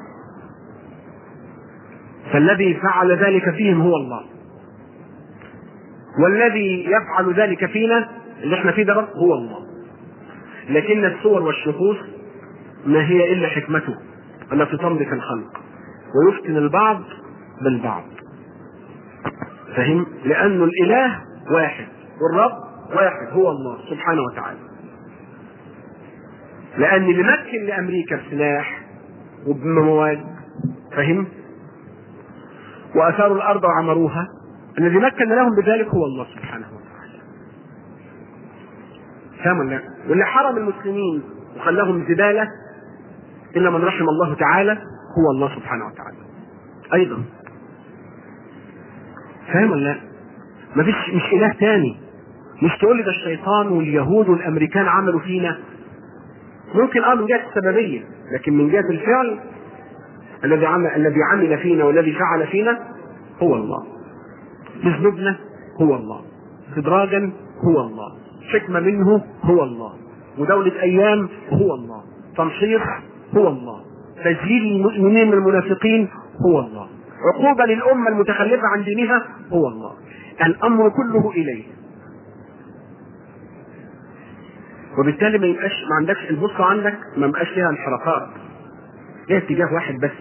فالذي فعل ذلك فيهم هو الله والذي يفعل ذلك فينا اللي احنا فيه ده بس هو الله لكن الصور والشخوص ما هي الا حكمته التي تملك الخلق ويفتن البعض بالبعض فهم لأن الإله واحد والرب واحد هو الله سبحانه وتعالى لأن اللي مكن لأمريكا بسلاح وبمواد فهم وأثاروا الأرض وعمروها الذي مكن لهم بذلك هو الله سبحانه وتعالى فاهم ولا لا؟ واللي حرم المسلمين وخلاهم زبالة إلا من رحم الله تعالى هو الله سبحانه وتعالى أيضا فاهم ولا لا؟ مفيش مش إله تاني مش تقول لي ده الشيطان واليهود والأمريكان عملوا فينا ممكن اه من جهة السببية لكن من جهة الفعل الذي عمل الذي عمل فينا والذي فعل فينا هو الله بذنوبنا هو الله استدراجا هو الله حكمة منه هو الله ودولة أيام هو الله تمشيط هو الله تجليل المؤمنين من المنافقين هو الله عقوبة للأمة المتخلفة عن دينها هو الله الأمر كله إليه وبالتالي ما يبقاش ما عندكش البصة عندك ما يبقاش ليها انحرافات ليها اتجاه واحد بس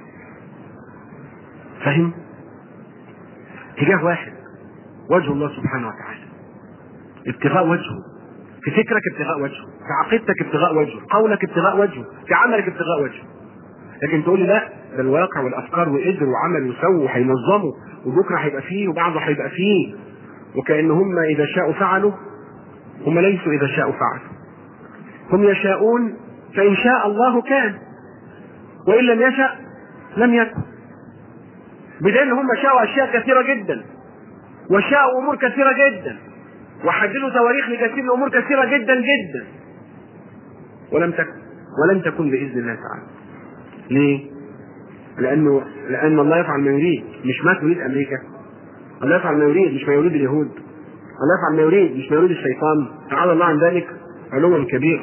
فاهم؟ اتجاه واحد وجه الله سبحانه وتعالى ابتغاء وجهه في فكرك ابتغاء وجهه في عقيدتك ابتغاء وجهه قولك ابتغاء وجهه في عملك ابتغاء وجهه لكن تقول لي لا ده الواقع والافكار وقدروا وعملوا وسووا وهينظموا وبكره هيبقى فيه وبعده هيبقى فيه وكان هم اذا شاءوا فعلوا هم ليسوا اذا شاءوا فعلوا هم يشاءون فان شاء الله كان وان لم يشاء لم يكن بدليل هم شاءوا اشياء كثيره جدا وشاءوا امور كثيره جدا وحددوا تواريخ لكثير من امور كثيره جدا جدا ولم تكن ولن تكن باذن الله تعالى ليه؟ لانه لان الله يفعل ما يريد مش ما تريد امريكا الله يفعل ما يريد مش ما يريد اليهود الله يفعل ما يريد مش ما يريد الشيطان تعالى الله عن ذلك علوا كبيرا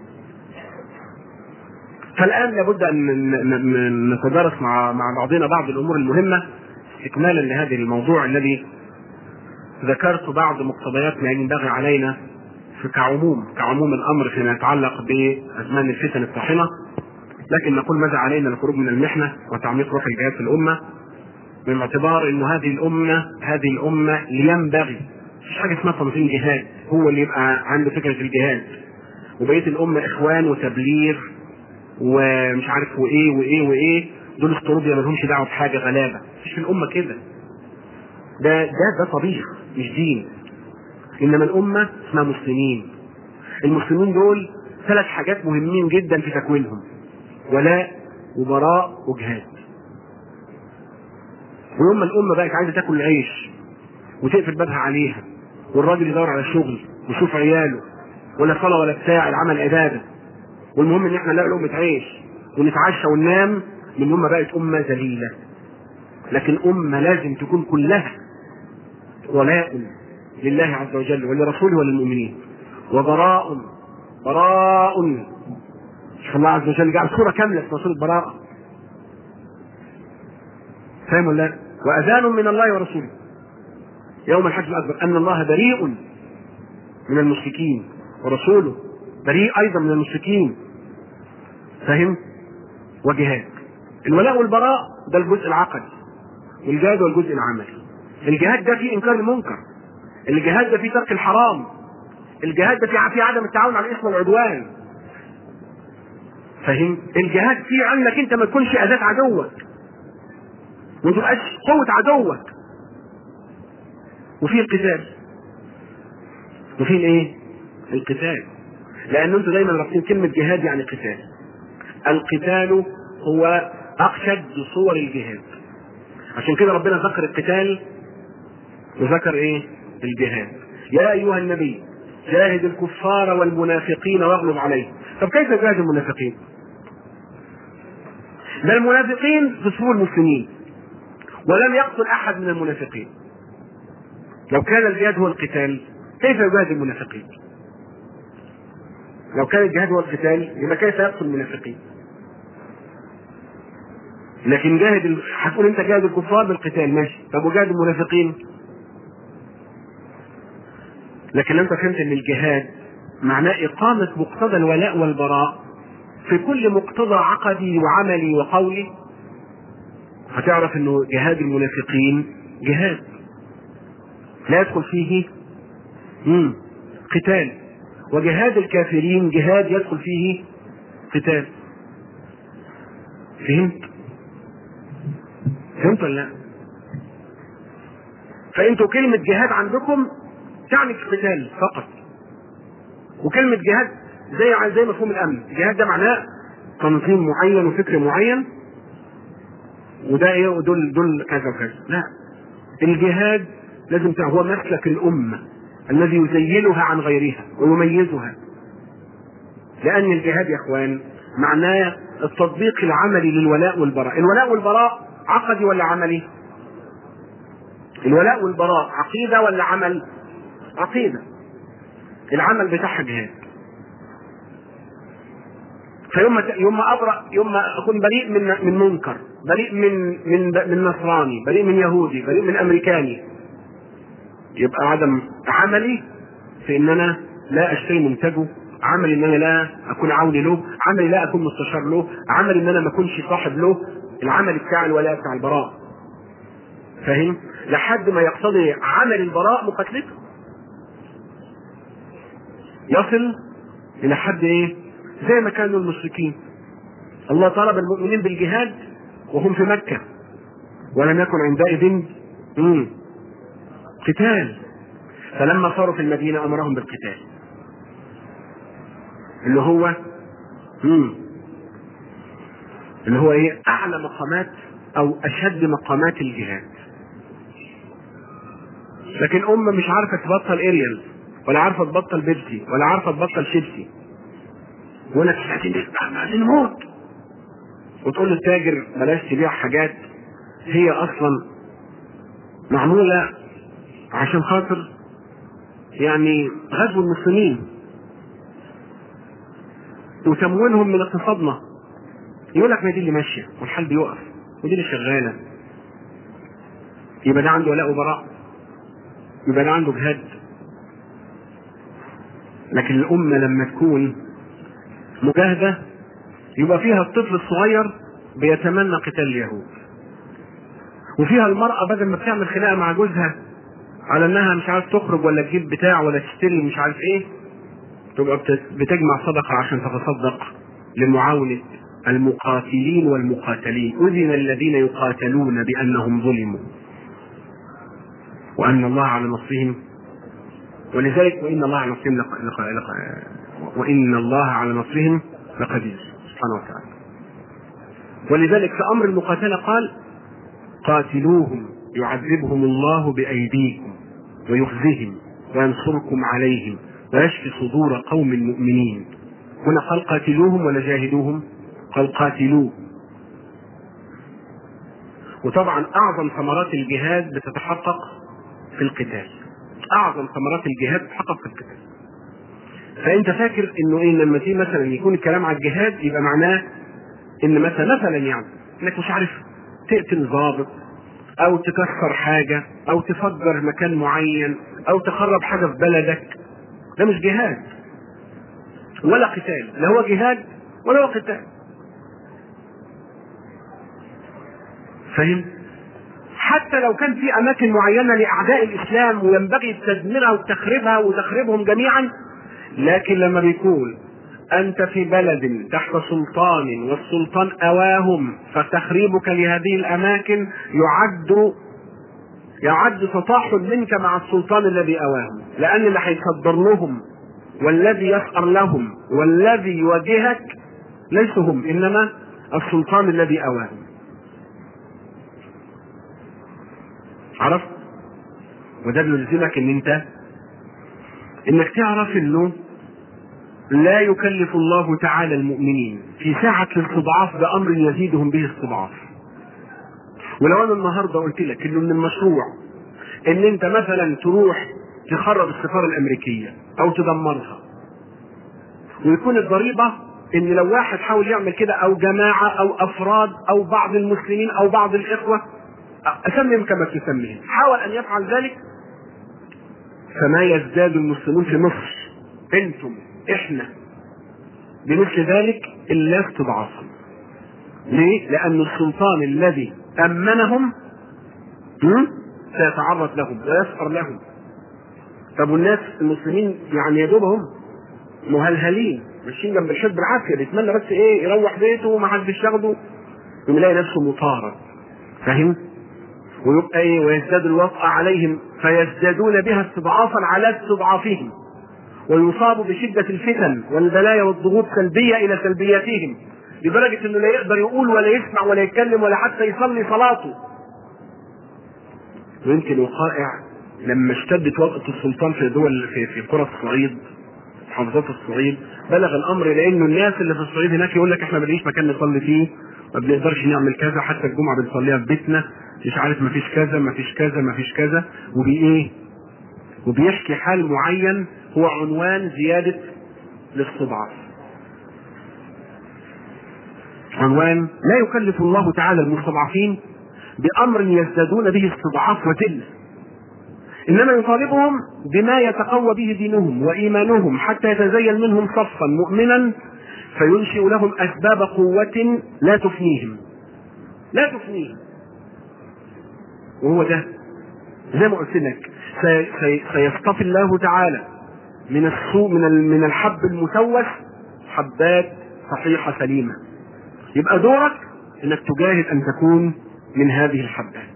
فالان لابد ان نتدارس مع مع بعضنا بعض الامور المهمه استكمالا لهذا الموضوع الذي ذكرت بعض مقتضيات ما ينبغي علينا في كعموم كعموم الامر فيما يتعلق بازمان الفتن الطاحنه لكن نقول ماذا علينا الخروج من المحنه وتعميق روح الجهاد في الامه من اعتبار انه هذه الامه هذه الامه ينبغي مفيش حاجه اسمها تنظيم جهاد هو اللي يبقى عنده فكره الجهاد وبقيه الامه اخوان وتبليغ ومش عارف وايه وايه وايه دول استروبيا ما لهمش دعوه بحاجه غلابه مفيش في الامه كده ده ده ده طبيخ مش دين انما الامه اسمها مسلمين المسلمين دول ثلاث حاجات مهمين جدا في تكوينهم ولاء وبراء وجهاد ويوم ما الامه بقت عايزه تاكل العيش وتقفل بابها عليها والراجل يدور على شغل ويشوف عياله ولا صلاه ولا بتاع العمل عباده والمهم ان احنا نلاقي لقمه عيش ونتعشى وننام من يوم ما بقت امه ذليله لكن امه لازم تكون كلها ولاء لله عز وجل ولرسوله وللمؤمنين وبراء براء شوف الله عز وجل جعل سوره كامله في سوره البراءه فاهم ولا واذان من الله ورسوله يوم الحج الاكبر ان الله بريء من المشركين ورسوله بريء ايضا من المشركين فاهم وجهاد الولاء والبراء ده الجزء العقدي والجهاد هو الجزء العملي الجهاد ده فيه انكار المنكر الجهاد ده فيه ترك الحرام الجهاد ده فيه عدم التعاون على الاثم والعدوان فاهم الجهاد فيه عنك انت ما تكونش اداه عدوك وما تبقاش قوه عدوك وفيه القتال وفيه الايه القتال لان انتوا دايما رابطين كلمه جهاد يعني قتال القتال هو اقشد صور الجهاد عشان كده ربنا ذكر القتال وذكر ايه الجهاد يا ايها النبي جاهد الكفار والمنافقين واغلب عليهم طب كيف جاهد المنافقين ده المنافقين في صفوف المسلمين ولم يقتل احد من المنافقين لو كان الجهاد هو القتال كيف يجاهد المنافقين لو كان الجهاد هو القتال يبقى كيف يقتل المنافقين لكن جاهد ال... هتقول انت جاهد الكفار بالقتال ماشي طب وجاهد المنافقين لكن لو انت فهمت ان الجهاد معناه اقامه مقتضى الولاء والبراء في كل مقتضى عقدي وعملي وقولي هتعرف انه جهاد المنافقين جهاد لا يدخل فيه مم. قتال وجهاد الكافرين جهاد يدخل فيه قتال فهمت فهمت ولا لا فانتوا كلمة جهاد عندكم تعني القتال فقط وكلمة جهاد زي زي مفهوم الامن الجهاد ده معناه تنظيم معين وفكر معين وده ايه ودول دول كذا وكذا لا الجهاد لازم هو مسلك الامه الذي يزيلها عن غيرها ويميزها لان الجهاد يا اخوان معناه التطبيق العملي للولاء والبراء الولاء والبراء عقدي ولا عملي الولاء والبراء عقيدة ولا عمل عقيدة العمل بتاعها جهاد فيوم ما يوم ما ابرا يوم ما اكون بريء من من منكر بريء من من من نصراني بريء من يهودي بريء من امريكاني يبقى عدم عملي في ان انا لا اشتري منتجه عملي ان انا لا اكون عوني له عملي لا اكون مستشار له عملي ان انا ما اكونش صاحب له العمل بتاع الولاء بتاع البراء فاهم لحد ما يقتضي عمل البراء مقاتلته يصل الى حد ايه زي ما كانوا المشركين الله طلب المؤمنين بالجهاد وهم في مكة ولم يكن عندئذ مم. قتال فلما صاروا في المدينة أمرهم بالقتال اللي هو مم. اللي هو ايه أعلى مقامات أو أشد مقامات الجهاد لكن أمة مش عارفة تبطل إريال ولا عارفة تبطل بيبسي ولا عارفة تبطل شيبسي يقول لك عايزين عايزين نموت وتقول للتاجر بلاش تبيع حاجات هي اصلا معموله عشان خاطر يعني غزو المسلمين وتموينهم من اقتصادنا يقول لك ما دي اللي ماشيه والحال بيقف ودي اللي شغاله يبقى ده عنده ولاء وبراء يبقى ده عنده جهاد لكن الامه لما تكون مجاهدة يبقى فيها الطفل الصغير بيتمنى قتال اليهود وفيها المرأة بدل ما بتعمل خناقة مع جوزها على انها مش عارف تخرج ولا تجيب بتاع ولا تشتري مش عارف ايه تبقى بتجمع صدقة عشان تتصدق لمعاونة المقاتلين والمقاتلين أذن الذين يقاتلون بأنهم ظلموا وأن الله على نصرهم ولذلك وإن الله على نصرهم لق... لق... لق... وإن الله على نصرهم لقدير سبحانه وتعالى ولذلك في أمر المقاتلة قال قاتلوهم يعذبهم الله بأيديكم ويخزهم وينصركم عليهم ويشفي صدور قوم مؤمنين هنا قال قاتلوهم ولا جاهدوهم قال قاتلوه وطبعا أعظم ثمرات الجهاد بتتحقق في القتال أعظم ثمرات الجهاد تتحقق في القتال فانت فاكر انه ايه لما تيجي مثلا يكون الكلام على الجهاد يبقى معناه ان مثلا مثلا يعني انك مش عارف تقتل ضابط او تكسر حاجه او تفجر مكان معين او تخرب حاجه في بلدك ده مش جهاد ولا قتال لا هو جهاد ولا هو قتال فاهم حتى لو كان في اماكن معينه لاعداء الاسلام وينبغي تدميرها وتخريبها وتخريبهم جميعا لكن لما بيكون انت في بلد تحت سلطان والسلطان اواهم فتخريبك لهذه الاماكن يعد يعد تطاحن منك مع السلطان الذي اواهم لان اللي هيصدر لهم والذي يسأر لهم والذي يواجهك ليس هم انما السلطان الذي اواهم عرفت وده بيلزمك ان انت انك تعرف انه لا يكلف الله تعالى المؤمنين في ساعة الاستضعاف بأمر يزيدهم به استضعاف. ولو أنا النهاردة قلت لك إنه من المشروع إن أنت مثلا تروح تخرب السفارة الأمريكية أو تدمرها. ويكون الضريبة إن لو واحد حاول يعمل كده أو جماعة أو أفراد أو بعض المسلمين أو بعض الإخوة أسمهم كما تسميهم، حاول أن يفعل ذلك فما يزداد المسلمون في مصر انتم احنا بمثل ذلك الا استضعافا ليه؟ لأن السلطان الذي أمنهم سيتعرض لهم ويسأر لهم طب والناس المسلمين يعني يا دوبهم مهلهلين ماشيين جنب الحزب بالعافيه بيتمنى بس ايه يروح بيته وما حدش ياخده يلاقي نفسه مطارد فاهم؟ ويبقى ايه ويزداد الوطأ عليهم فيزدادون بها استضعافا على استضعافهم ويصاب بشدة الفتن والبلايا والضغوط سلبية إلى سلبياتهم لدرجة إنه لا يقدر يقول ولا يسمع ولا يتكلم ولا حتى يصلي صلاته ويمكن وقائع لما اشتدت وطأة السلطان في دول في, في قرى الصعيد محافظات الصعيد بلغ الامر لانه الناس اللي في الصعيد هناك يقول لك احنا ماليش مكان نصلي فيه ما بنقدرش نعمل كذا حتى الجمعه بنصليها في بيتنا مش عارف ما فيش كذا ما فيش كذا ما فيش كذا وبي ايه وبيحكي حال معين هو عنوان زياده الاستضعاف عنوان لا يكلف الله تعالى المستضعفين بامر يزدادون به استضعاف وذله انما يطالبهم بما يتقوى به دينهم وايمانهم حتى يتزين منهم صفا مؤمنا فينشئ لهم اسباب قوه لا تفنيهم لا تفنيهم وهو ده زي ما قلت لك سي سي سيصطفي الله تعالى من السوء من من الحب المسوس حبات صحيحه سليمه يبقى دورك انك تجاهد ان تكون من هذه الحبات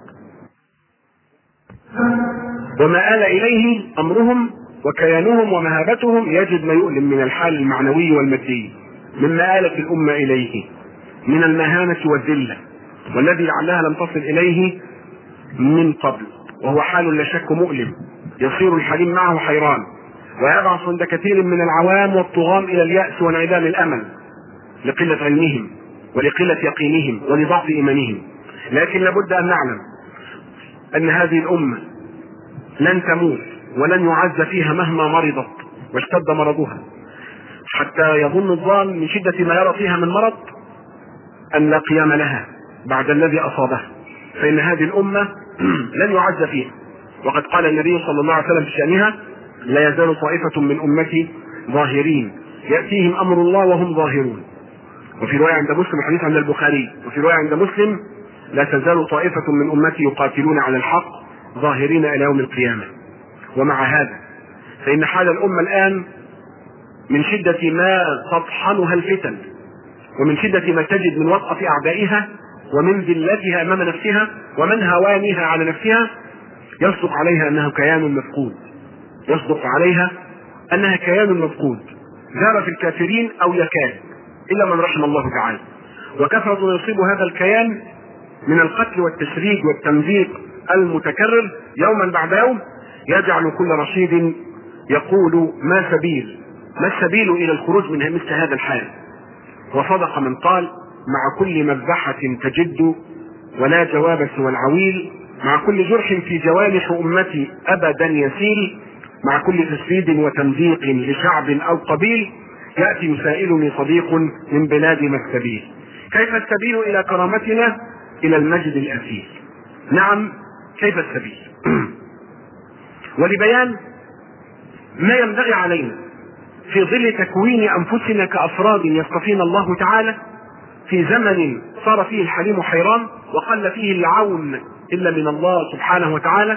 وما آل إليه أمرهم وكيانهم ومهابتهم يجد ما يؤلم من الحال المعنوي والمادي مما آلت الأمة إليه من المهانة والذلة والذي لعلها لم تصل إليه من قبل وهو حال لا شك مؤلم يصير الحليم معه حيران ويبعث عند كثير من العوام والطغام إلى اليأس وانعدام الأمل لقلة علمهم ولقلة يقينهم ولضعف إيمانهم لكن لابد أن نعلم أن هذه الأمة لن تموت ولن يعز فيها مهما مرضت واشتد مرضها حتى يظن الظان من شدة ما يرى فيها من مرض أن لا قيام لها بعد الذي أصابها فإن هذه الأمة لن يعز فيها وقد قال النبي صلى الله عليه وسلم في شأنها لا يزال طائفة من أمتي ظاهرين يأتيهم أمر الله وهم ظاهرون وفي رواية عند مسلم حديث عند البخاري وفي رواية عند مسلم لا تزال طائفة من أمتي يقاتلون على الحق ظاهرين إلى يوم القيامة ومع هذا فإن حال الأمة الآن من شدة ما تطحنها الفتن ومن شدة ما تجد من وطأة أعدائها ومن ذلتها أمام نفسها ومن هوانها على نفسها يصدق عليها أنها كيان مفقود يصدق عليها أنها كيان مفقود ذهب في الكافرين أو يكاد إلا من رحم الله تعالى وكثرة يصيب هذا الكيان من القتل والتشريد والتمزيق المتكرر يوما بعد يوم يجعل كل رشيد يقول ما سبيل ما السبيل الى الخروج من مثل هذا الحال وصدق من قال مع كل مذبحة تجد ولا جواب سوى العويل مع كل جرح في جوانح أمتي أبدا يسيل مع كل تسريد وتمزيق لشعب أو قبيل يأتي يسائلني صديق من بلاد ما السبيل كيف السبيل إلى كرامتنا إلى المجد الأسيل نعم كيف السبيل ولبيان ما ينبغي علينا في ظل تكوين انفسنا كافراد يصطفينا الله تعالى في زمن صار فيه الحليم حيران وقل فيه العون الا من الله سبحانه وتعالى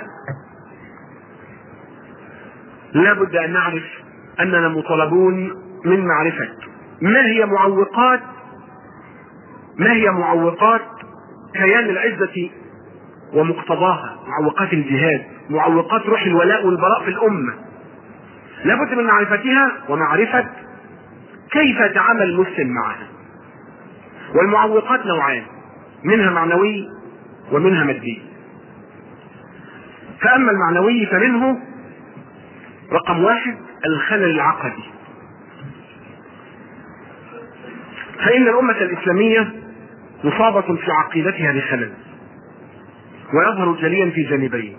لا بد ان نعرف اننا مطالبون من معرفه ما هي معوقات ما هي معوقات كيان العزه ومقتضاها معوقات الجهاد معوقات روح الولاء والبراء في الأمة لابد من معرفتها ومعرفة كيف يتعامل المسلم معها والمعوقات نوعان منها معنوي ومنها مادي فأما المعنوي فمنه رقم واحد الخلل العقدي فإن الأمة الإسلامية مصابة في عقيدتها بخلل ويظهر جليا في جانبين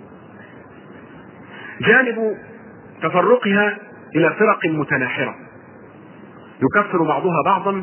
جانب تفرقها الى فرق متناحره يكفر بعضها بعضا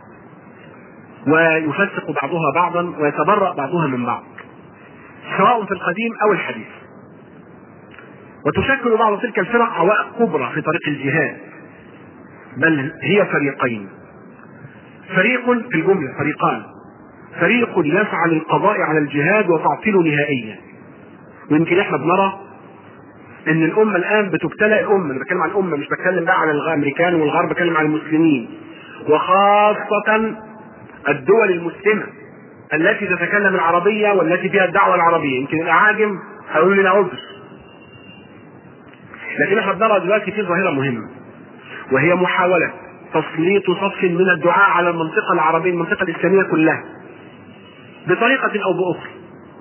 ويفسق بعضها بعضا ويتبرأ بعضها من بعض سواء في القديم او الحديث وتشكل بعض تلك الفرق عوائق كبرى في طريق الجهاد بل هي فريقين فريق في الجملة فريقان فريق يسعى للقضاء على الجهاد وتعطيله نهائيا ويمكن احنا بنرى ان الامه الان بتبتلى الامه انا بتكلم عن الامه مش بتكلم بقى على الامريكان والغرب بتكلم عن المسلمين وخاصه الدول المسلمه التي تتكلم العربيه والتي فيها الدعوه العربيه يمكن الاعاجم هيقولوا لنا عذر لكن احنا بنرى دلوقتي في ظاهره مهمه وهي محاوله تسليط صف من الدعاء على المنطقه العربيه المنطقه الاسلاميه كلها بطريقه او باخرى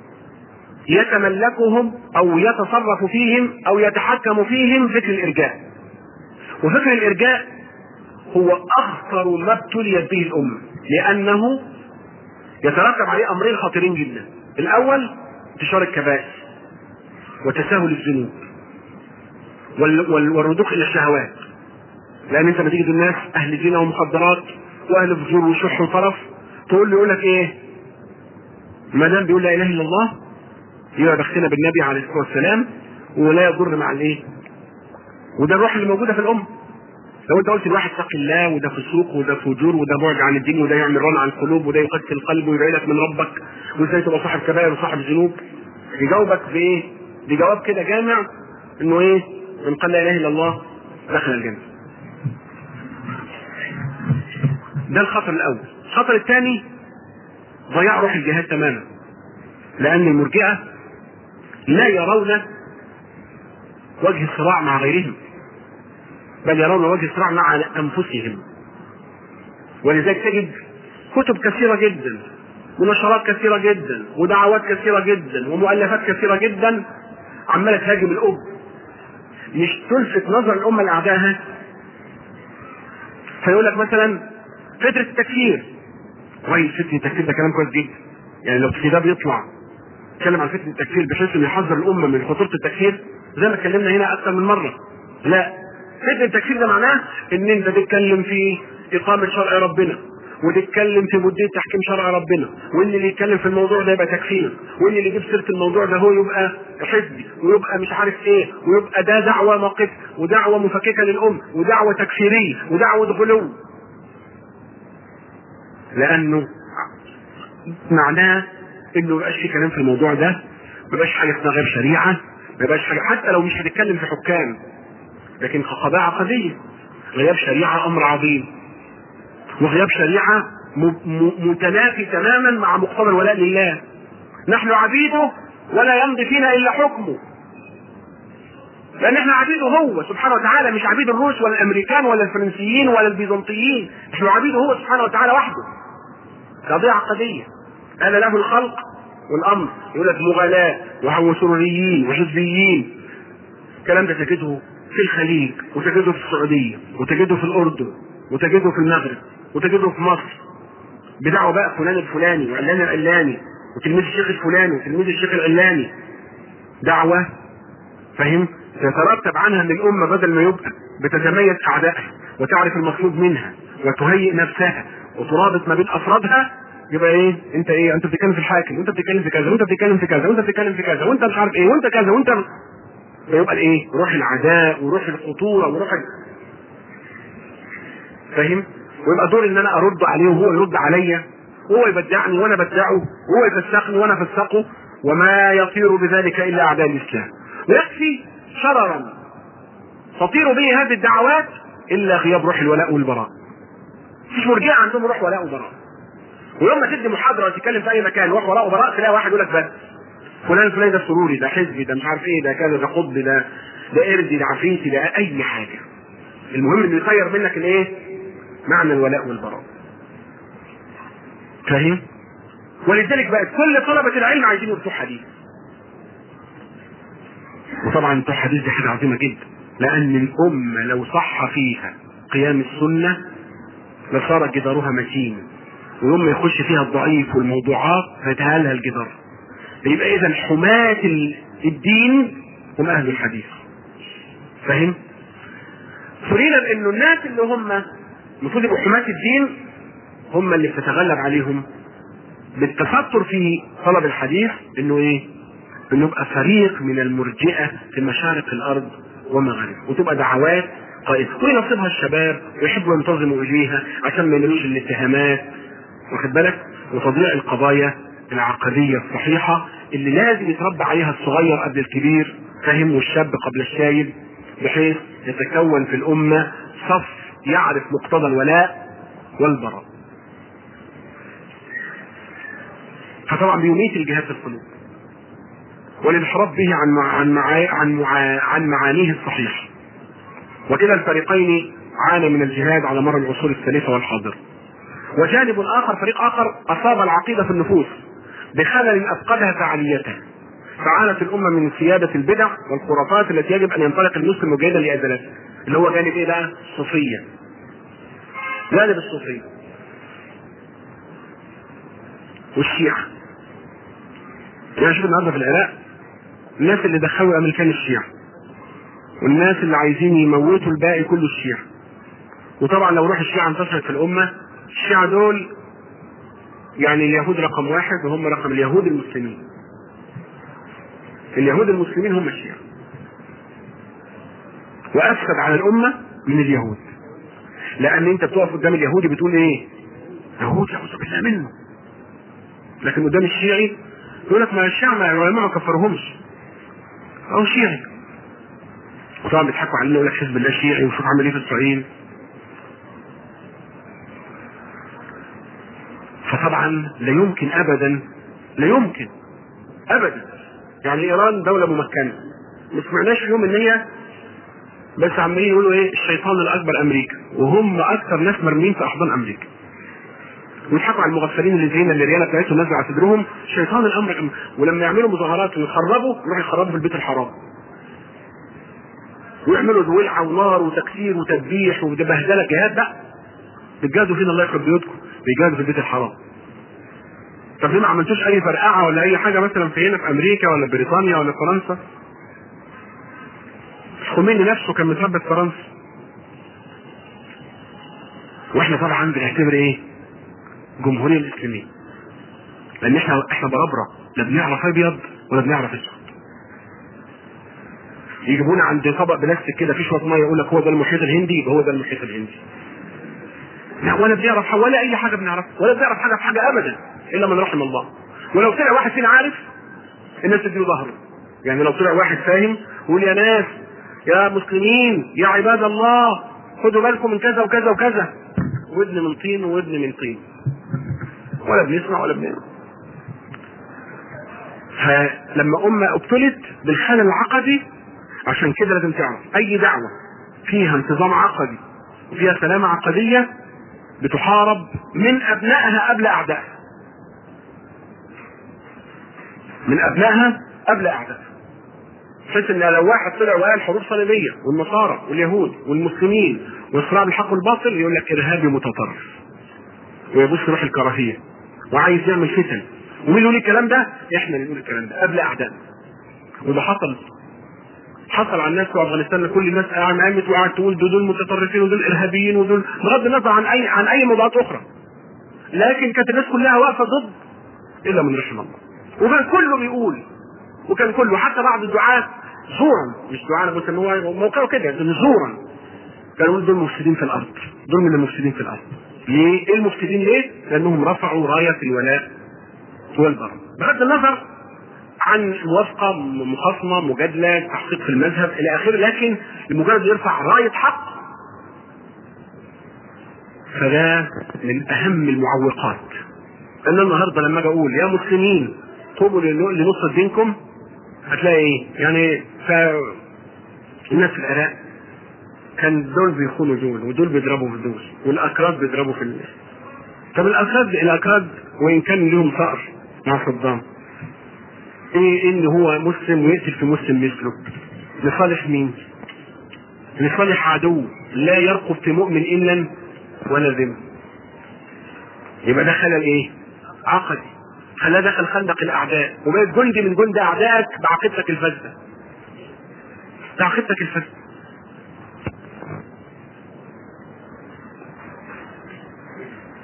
يتملكهم او يتصرف فيهم او يتحكم فيهم فكر الارجاء وفكر الارجاء هو اخطر ما ابتليت به الامه لانه يترتب عليه امرين خطيرين جدا الاول انتشار الكبائر وتساهل الذنوب وال- وال- والرجوع الى الشهوات لان انت بتيجي الناس اهل زنا ومخدرات واهل فجور وشح وطرف تقول له يقول لك ايه ما دام بيقول لا اله الا الله يبقى بختنا بالنبي عليه الصلاه والسلام ولا يضر مع الايه وده الروح اللي موجوده في الامه لو انت قلت لواحد اتق الله وده فسوق وده فجور وده بعد عن الدين وده يعمل رن على القلوب وده يقتل القلب ويبعدك من ربك وازاي تبقى صاحب كبائر وصاحب ذنوب يجاوبك بايه؟ بجواب كده جامع انه ايه؟ من قال لا اله الا الله دخل الجنه. ده الخطر الاول. الخطر الثاني ضياع روح الجهاد تماما. لان المرجئه لا يرون وجه الصراع مع غيرهم بل يرون وجه الصراع مع انفسهم ولذلك تجد كتب كثيره جدا ونشرات كثيره جدا ودعوات كثيره جدا ومؤلفات كثيره جدا عماله تهاجم الام مش تلفت نظر الامه لاعدائها فيقول لك مثلا فتره التكفير كويس فتره التكفير ده كلام كويس جدا يعني لو كتاب يطلع يتكلم عن فتنه التكفير بحيث انه يحذر الامه من خطوره التكفير زي ما اتكلمنا هنا اكثر من مره لا فتنه التكفير ده معناه ان انت تتكلم في اقامه شرع ربنا وتتكلم في مدة تحكيم شرع ربنا وان اللي يتكلم في الموضوع ده يبقى تكفير وان اللي يجيب سيره الموضوع ده هو يبقى حزبي ويبقى مش عارف ايه ويبقى ده دعوه موقف ودعوه مفككه للام ودعوه تكفيريه ودعوه غلو لانه معناه انه ما يبقاش في كلام في الموضوع ده ما يبقاش حاجه اسمها غير شريعه ما يبقاش حاجه حتى لو مش هتتكلم في حكام لكن قضايا عقديه غياب شريعه امر عظيم وغياب شريعه م- م- متنافي تماما مع مقتضى الولاء لله نحن عبيده ولا يمضي فينا الا حكمه لان احنا عبيده هو سبحانه وتعالى مش عبيد الروس ولا الامريكان ولا الفرنسيين ولا البيزنطيين احنا عبيده هو سبحانه وتعالى وحده قضيه عقديه قال له الخلق والامر يقول لك مغالاة وسروريين وحزبيين الكلام ده تجده في الخليج وتجده في السعودية وتجده في الأردن وتجده في المغرب وتجده في مصر بدعوة بقى فلان الفلاني وعلان العلاني وتلميذ الشيخ الفلاني وتلميذ الشيخ العلاني دعوة فاهم يترتب عنها ان الامه بدل ما يبقى بتتميز اعدائها وتعرف المطلوب منها وتهيئ نفسها وترابط ما بين افرادها يبقى ايه انت ايه انت بتتكلم في الحاكم وانت بتتكلم في كذا وانت بتتكلم في كذا وانت بتتكلم في كذا وانت مش عارف ايه وانت كذا وانت يبقى الايه روح العداء وروح الخطوره وروح ال... فاهم ويبقى دور ان انا ارد عليه وهو يرد عليا وهو يبدعني وانا بدعه وهو يفسقني وانا افسقه وما يطير بذلك الا اعداء الاسلام ويكفي شررا تطير به هذه الدعوات الا غياب روح الولاء والبراء مفيش مرجئه عندهم روح ولاء وبراء ويوم ما تدي محاضره وتتكلم في اي مكان روح ولاء وبراء تلاقي واحد يقول لك بس فلان الفلاني ده سروري ده حزبي ده مش عارف ايه ده كذا ده قطبي ده ده قردي ده عفريتي ده اي حاجه المهم انه يطير منك الايه؟ معنى الولاء والبراء فاهم؟ ولذلك بقت كل طلبة العلم عايزين يفتحوا حديث وطبعا بتوع حديث دي حاجة عظيمة جدا لأن الأمة لو صح فيها قيام السنة لصار جدارها متين ويوم ما يخش فيها الضعيف والموضوعات فيتهالها الجدار يبقى إذا حماة ال- الدين هم أهل الحديث فاهم؟ فرينا بأنه الناس اللي هم المفروض يبقوا حماة الدين هم اللي بتتغلب عليهم بالتستر في طلب الحديث انه ايه انه يبقى فريق من المرجئه في مشارق الارض ومغاربها وتبقى دعوات قائده وينصبها الشباب ويحبوا ينتظموا اليها عشان ما ينالوش الاتهامات واخد بالك وتضييع القضايا العقديه الصحيحه اللي لازم يتربى عليها الصغير قبل الكبير فاهم والشاب قبل الشايب بحيث يتكون في الامه صف يعرف مقتضى الولاء والبراء فطبعا بيميت الجهاد في القلوب والانحراف به عن مع عن مع عن, مع عن معانيه الصحيحه وكلا الفريقين عانى من الجهاد على مر العصور الثالثه والحاضره وجانب اخر فريق اخر اصاب العقيده في النفوس بخلل افقدها فعاليتها فعانت الامه من سياده البدع والخرافات التي يجب ان ينطلق المسلم مجاهدا لازالتها اللي هو جانب ايه بقى؟ الصوفيه جانب الصوفيه والشيعه يعني شوف النهارده في العراق الناس اللي دخلوا امريكان الشيعة والناس اللي عايزين يموتوا الباقي كله الشيعة وطبعا لو روح الشيعة انتشرت في الأمة الشيعة دول يعني اليهود رقم واحد وهم رقم اليهود المسلمين اليهود المسلمين هم الشيعة وأفسد على الأمة من اليهود لأن أنت بتقف قدام اليهودي بتقول إيه؟ يهود يعوذ بالله منه لكن قدام الشيعي يقول لك ما الشيعة ما العلماء ما كفرهمش أو شيعي وطبعا بيضحكوا علينا يقول لك حزب الله شيعي وشوف عمل ايه في اسرائيل فطبعا لا يمكن ابدا لا يمكن ابدا يعني ايران دوله ممكنه ما سمعناش اليوم ان هي بس عمالين يقولوا ايه الشيطان الاكبر امريكا وهم اكثر ناس مرمين في احضان امريكا ويضحكوا على المغفلين اللي زينا اللي الرياله بتاعتهم نازله على صدرهم شيطان الامر أم. ولما يعملوا مظاهرات ويخربوا يروحوا يخربوا في البيت الحرام ويعملوا ولعه ونار وتكسير وتذبيح وبهدله جهاد بقى بتجاهدوا فينا الله يخرب بيوتكم بيجاهدوا في البيت الحرام طب ليه ما عملتوش اي فرقعه ولا اي حاجه مثلا في هنا في امريكا ولا بريطانيا ولا فرنسا خميني نفسه كان متربى في فرنسا واحنا طبعا بنعتبر ايه جمهوريه الاسلاميه لان احنا احنا بربره لا بنعرف ابيض ولا بنعرف اسود يجيبونا عند طبق بلاستيك كده فيه شويه ميه يقول لك هو ده المحيط الهندي يبقى هو ده المحيط الهندي لا ولا بنعرف ولا اي حاجه بنعرفها ولا بنعرف حاجه في حاجه ابدا الا من رحم الله ولو طلع واحد فينا عارف الناس تديله ظهره يعني لو طلع واحد فاهم ويقول يا ناس يا مسلمين يا عباد الله خدوا بالكم من كذا وكذا وكذا ودن من طين وودن من طين ولا بنسمع ولا بنعمل فلما أمة ابتلت بالخلل العقدي عشان كده لازم تعرف أي دعوة فيها انتظام عقدي وفيها سلامة عقدية بتحارب من أبنائها قبل أعدائها من أبنائها قبل أعدائها بحيث ان لو واحد طلع وقال حروب صليبيه والنصارى واليهود والمسلمين والصراع بالحق والباطل يقول لك ارهابي متطرف ويبص روح الكراهيه وعايز يعمل فتن ومين يقول الكلام ده؟ احنا اللي نقول الكلام ده قبل اعدائنا وده حصل حصل على الناس في افغانستان كل الناس قامت وقعدت تقول دول متطرفين ودول ارهابيين ودول بغض النظر عن اي عن اي موضوعات اخرى لكن كانت الناس كلها واقفه ضد الا من رحم الله وكان كله بيقول وكان كله حتى بعض الدعاة زورا مش دعاة بس ان هو موقعه كده زورا كانوا دول مفسدين في الارض دول من المفسدين في الارض ليه؟ ايه المفسدين ليه؟ لانهم رفعوا راية الولاء والبراء بغض النظر عن موافقة مخاصمة مجادلة تحقيق في المذهب إلى آخره لكن لمجرد يرفع راية حق فده من أهم المعوقات أنا النهاردة لما أجي أقول يا مسلمين توبوا لنصرة دينكم هتلاقي إيه؟ يعني ف الناس في العراق كان دول بيخونوا دول ودول بيضربوا في دول والأكراد بيضربوا في الناس طب الأكراد الأكراد وإن كان لهم ثأر مع صدام ايه ان هو مسلم ويقتل في مسلم مثله لصالح مين لصالح عدو لا يرقب في مؤمن الا ولا ذمه يبقى ده خلل ايه عقدي خلاه دخل خندق الاعداء وبقيت جندي من جند اعدائك بعقيدتك الفاسده بعقيدتك الفاسده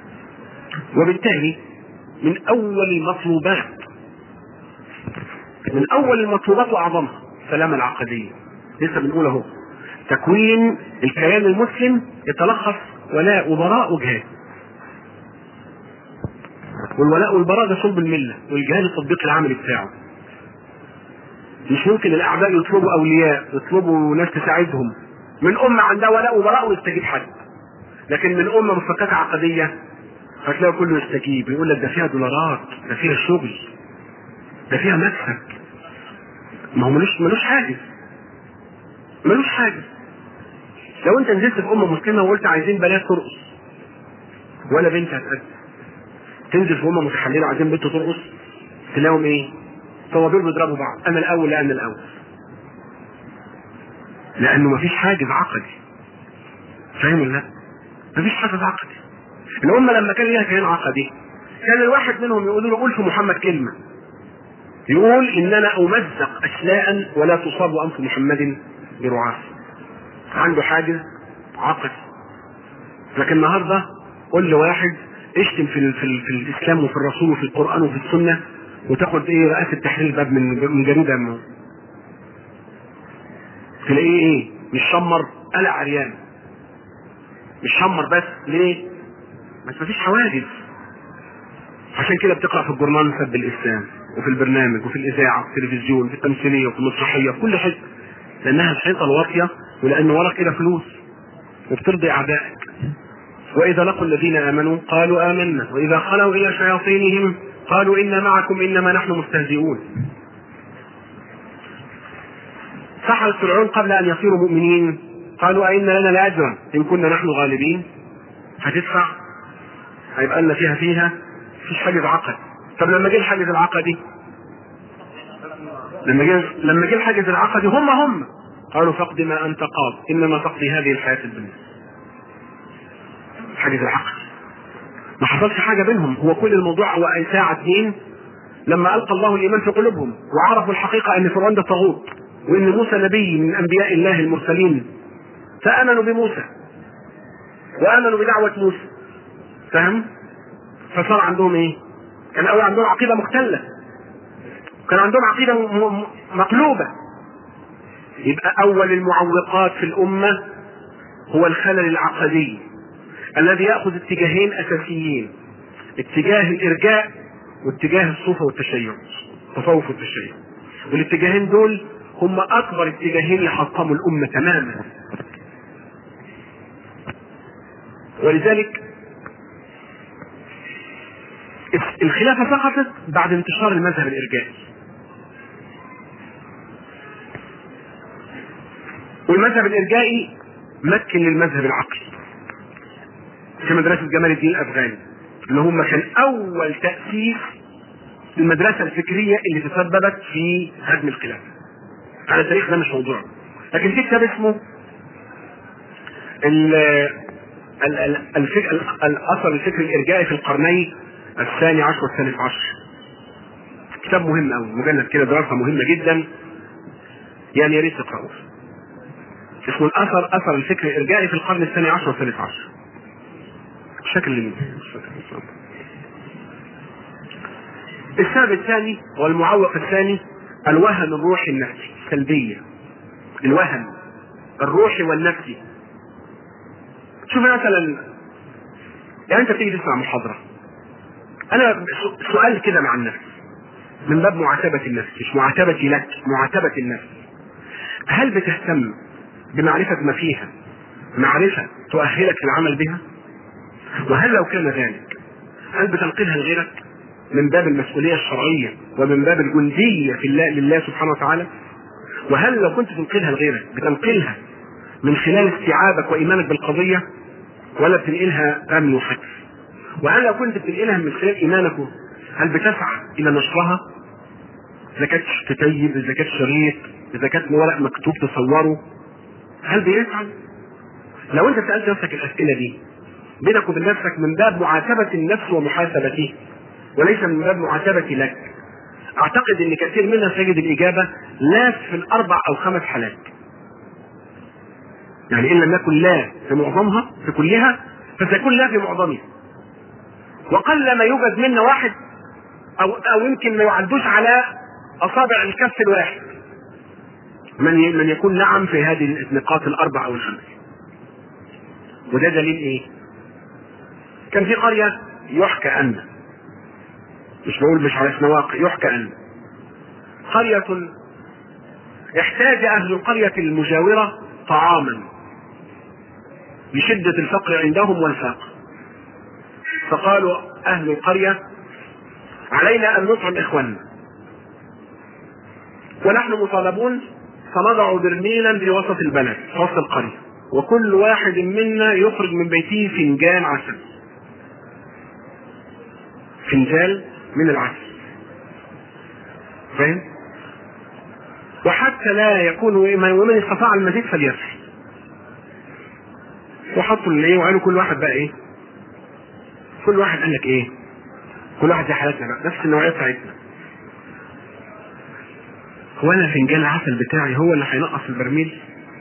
وبالتالي من اول المطلوبات من اول المطلوبات واعظمها السلامه العقديه لسه بنقول اهو تكوين الكيان المسلم يتلخص ولاء وبراء وجهاد والولاء والبراء ده صلب المله والجهاد التطبيق العملي بتاعه مش ممكن الاعداء يطلبوا اولياء يطلبوا ناس تساعدهم من امه عندها ولاء وبراء ويستجيب حد لكن من امه مفككه عقديه هتلاقي كله يستجيب يقول لك ده فيها دولارات ده فيها شغل ده فيها مكسب ما هو ملوش ملوش حاجه ملوش حاجه لو انت نزلت في امه مسلمه وقلت عايزين بنات ترقص ولا بنت هتقدم تنزل في امه متحلله عايزين بنت ترقص تلاقيهم ايه؟ طوابير بيضربوا بعض انا الاول لا انا الاول لانه مفيش حاجز عقدي فاهم ولا لا؟ مفيش حاجز عقدي الامه لما كان ليها كيان عقدي كان الواحد منهم يقول له قول في محمد كلمه يقول اننا امزق اشلاء ولا تصاب انف محمد برعاة عنده حاجز عقدي لكن النهارده قول لواحد اشتم في ال في, ال في الاسلام وفي الرسول وفي القران وفي السنه وتاخد ايه رئاسه تحرير باب من من جريده منه تلاقيه ايه مش شمر قلع عريان مش شمر بس ليه بس مفيش حواجز عشان كده بتقرا في الجورنال سب الاسلام وفي البرنامج وفي الاذاعه وفي التلفزيون وفي التمثيليه وفي المسرحيه في كل حته لانها الحيطه الواطيه ولان وراك كده فلوس وبترضي اعدائك واذا لقوا الذين امنوا قالوا امنا واذا خلوا الى شياطينهم قالوا انا معكم انما نحن مستهزئون سحر فرعون قبل ان يصيروا مؤمنين قالوا أئن لنا لاجرا ان كنا نحن غالبين هتدفع هيبقى لنا فيها فيها مفيش حاجز عقد طب لما جه الحاجز العقدي لما جه لما جه الحاجز العقدي هم هم قالوا فاقد ما انت قاض انما تقضي هذه الحياه الدنيا حاجز العقد ما حصلش حاجه بينهم هو كل الموضوع هو ساعه اتنين لما القى الله الايمان في قلوبهم وعرفوا الحقيقه ان فرعون ده طاغوت وان موسى نبي من انبياء الله المرسلين فامنوا بموسى وامنوا بدعوه موسى فهم فصار عندهم ايه كان اول عندهم عقيده مختله كان عندهم عقيده م- م- مقلوبه يبقى اول المعوقات في الامه هو الخلل العقدي الذي ياخذ اتجاهين اساسيين اتجاه الارجاء واتجاه الصوفه والتشيع التصوف والتشيع والاتجاهين دول هم اكبر اتجاهين يحطموا الامه تماما ولذلك الخلافه سقطت بعد انتشار المذهب الارجائي والمذهب الارجائي مكن للمذهب العقلي في مدرسه جمال الدين الافغاني اللي هم كان اول تاسيس المدرسه الفكريه اللي تسببت في هدم الخلافه على التاريخ ده مش موضوع لكن في كتاب اسمه ال ال- ال- الفك... ال- الاثر الفكري الارجائي في القرنين الثاني عشر والثالث عشر كتاب مهم قوي مجلد كده دراسه مهمه جدا يعني يا ريت تقرأوه اسمه الاثر اثر الفكر الارجائي في القرن الثاني عشر والثالث عشر الشكل اللي مش فاكر اسمه. السبب الثاني والمعوق الثاني الوهن الروحي النفسي السلبية الوهن الروحي والنفسي شوف مثلا يعني انت بتيجي تسمع محاضرة انا س- سؤال كده مع النفس من باب معاتبة النفس مش معاتبتي لك معاتبة النفس هل بتهتم بمعرفة ما فيها معرفة تؤهلك للعمل بها وهل لو كان ذلك هل بتنقلها لغيرك من باب المسؤولية الشرعية ومن باب الجندية في الله لله سبحانه وتعالى وهل لو كنت تنقلها لغيرك بتنقلها من خلال استيعابك وإيمانك بالقضية ولا بتنقلها أمن وحكم وهل لو كنت بتنقلها من خلال إيمانك هل بتسعى إلى نشرها إذا كانت كتيب إذا كانت شريط إذا كانت ورق مكتوب تصوره هل بيسعى لو أنت سألت نفسك الأسئلة دي بينك وبين نفسك من باب معاتبة النفس ومحاسبته وليس من باب معاتبة لك اعتقد ان كثير منها سيجد الاجابة لا في الاربع او خمس حالات يعني ان لم يكن لا في معظمها في كلها فسيكون لا في معظمها وقل ما يوجد منا واحد او او يمكن ما يعدوش على اصابع الكف الواحد من من يكون نعم في هذه النقاط الاربع او الخمس وده دليل ايه؟ كان في قريه يحكى ان مش بقول مش على اسم واقع يحكى ان قريه احتاج اهل القريه المجاوره طعاما لشده الفقر عندهم والفاقه فقالوا اهل القريه علينا ان نطعم اخواننا ونحن مطالبون فنضع برميلا في وسط البلد في وسط القريه وكل واحد منا يخرج من بيته فنجان عسل فنجان من العسل فاهم وحتى لا يكون ومن استطاع المزيد فليفعل وحطوا الايه وقالوا كل واحد بقى ايه كل واحد قال لك ايه كل واحد زي حالتنا بقى نفس النوعيه بتاعتنا هو انا فنجان العسل بتاعي هو اللي هينقص البرميل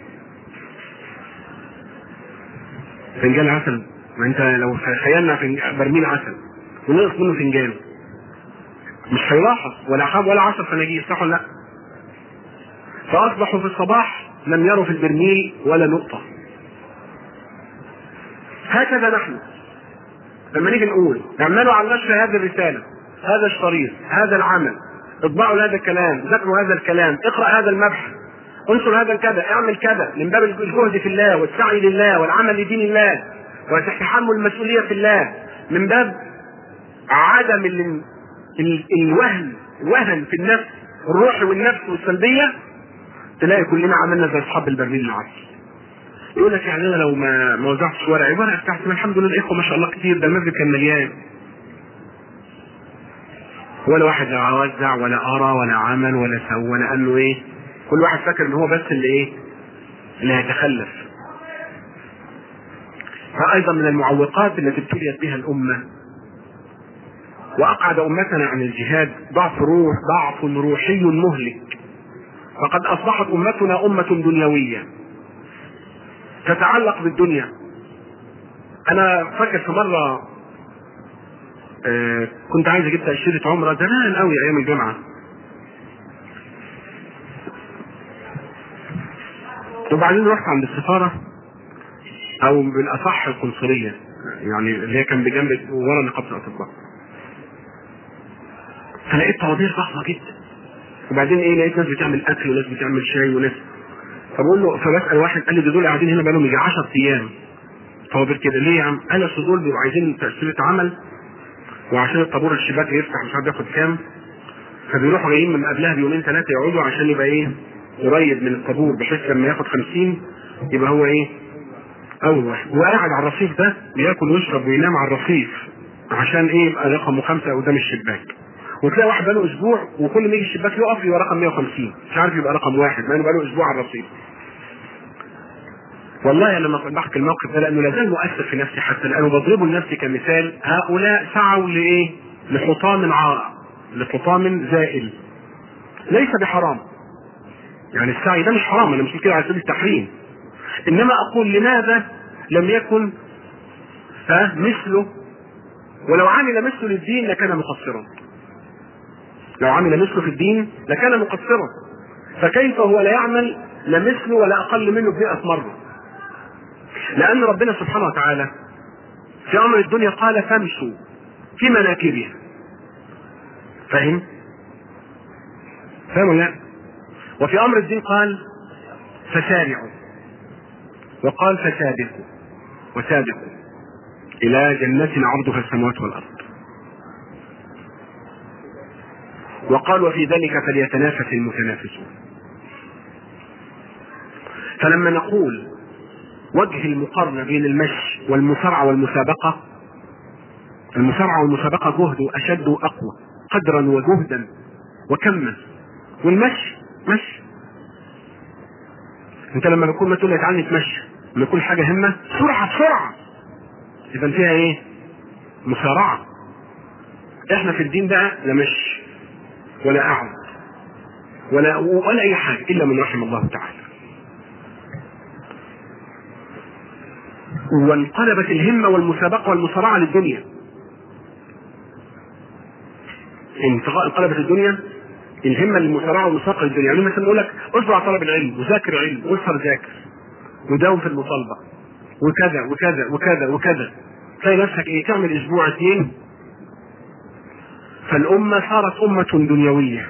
فنجان العسل ما انت لو خيلنا فنج- برميل عسل ونقص منه فنجان مش هيلاحظ ولا حاب ولا عشر فناجيل صح ولا لا فاصبحوا في الصباح لم يروا في البرميل ولا نقطه هكذا نحن لما نيجي نقول اعملوا على نشر هذه الرساله هذا الشريط هذا العمل اطبعوا هذا الكلام ذاكروا هذا الكلام اقرا هذا المبحث انشر هذا كذا اعمل كذا من باب الجهد في الله والسعي لله والعمل لدين الله وتحمل المسؤوليه في الله من باب عدم ال... ال... الوهن وهن في النفس الروح والنفس والسلبيه تلاقي كلنا عملنا زي اصحاب البرميل العسل يقول لك يعني انا لو ما ما وزعتش ورق الورق بتاعتي ما الحمد لله الاخوه ما شاء الله كتير ده المسجد كان مليان ولا واحد لا وزع ولا ارى ولا عمل ولا سوى ولا قال له ايه كل واحد فاكر ان هو بس اللي ايه اللي هيتخلف فايضا من المعوقات التي ابتليت بها الامه واقعد امتنا عن الجهاد ضعف روح ضعف روحي مهلك فقد اصبحت امتنا امه دنيويه تتعلق بالدنيا انا فاكر في مره آه كنت عايز اجيب تاشيره عمره زمان قوي ايام الجامعه وبعدين رحت عند السفاره او بالاصح القنصليه يعني اللي هي كان بجنب ورا نقابه الاطباء فلقيت طوابير ضخمه جدا وبعدين ايه لقيت ناس بتعمل اكل وناس بتعمل شاي وناس فبقول له فبسال واحد قال لي ده دول قاعدين هنا بقالهم يجي 10 ايام طوابير كده ليه يا عم؟ قال اصل دول بيبقوا عايزين تاشيره عمل وعشان الطابور الشباك يفتح مش عارف ياخد كام فبيروحوا جايين من قبلها بيومين ثلاثه يقعدوا عشان يبقى ايه قريب من الطابور بحيث لما ياخد 50 يبقى هو ايه اول واحد وقاعد على الرصيف ده بياكل ويشرب وينام على الرصيف عشان ايه يبقى رقمه خمسه قدام الشباك وتلاقي واحد بقاله اسبوع وكل ما يجي الشباك يقف يبقى رقم 150 مش عارف يبقى رقم واحد مع انه بقاله اسبوع على الرصيف والله انا لما بحكي الموقف ده لانه لا زال مؤثر في نفسي حتى لانه بضربه لنفسي كمثال هؤلاء سعوا لايه؟ لحطام عارع لحطام زائل ليس بحرام يعني السعي ده مش حرام انا مش كده على سبيل التحريم انما اقول لماذا لم يكن ها مثله ولو عمل مثله للدين لكان مقصرا لو عمل مثله في الدين لكان مقصرا فكيف هو لا يعمل لا مثله ولا اقل منه بمئة مرة لان ربنا سبحانه وتعالى في امر الدنيا قال فامشوا في مناكبها فاهم فاهم ولا لا وفي امر الدين قال فسارعوا وقال فسابقوا وسابقوا الى جنات عرضها السماوات والارض وقال وفي ذلك فليتنافس المتنافسون فلما نقول وجه المقارنة بين المشي والمسارعة والمسابقة المسارعة والمسابقة جهد أشد وأقوى قدرا وجهدا وكما والمشي مشي انت لما بتكون مسؤول يتعلم تمشي لما يكون حاجة همة سرعة بسرعة إذا فيها إيه؟ مسارعة إحنا في الدين بقى لا مشي ولا أعرض ولا ولا أي حاجة إلا من رحم الله تعالى وانقلبت الهمة والمسابقة والمصارعة للدنيا انقلبت الدنيا الهمه للمسارعه والمساقه الدنيا يعني مثلا يقول لك اصبر على طلب العلم وذاكر علم واسهر ذاكر وداوم في المطالبه وكذا وكذا وكذا وكذا تلاقي نفسك ايه تعمل اسبوع اثنين فالامه صارت امه دنيويه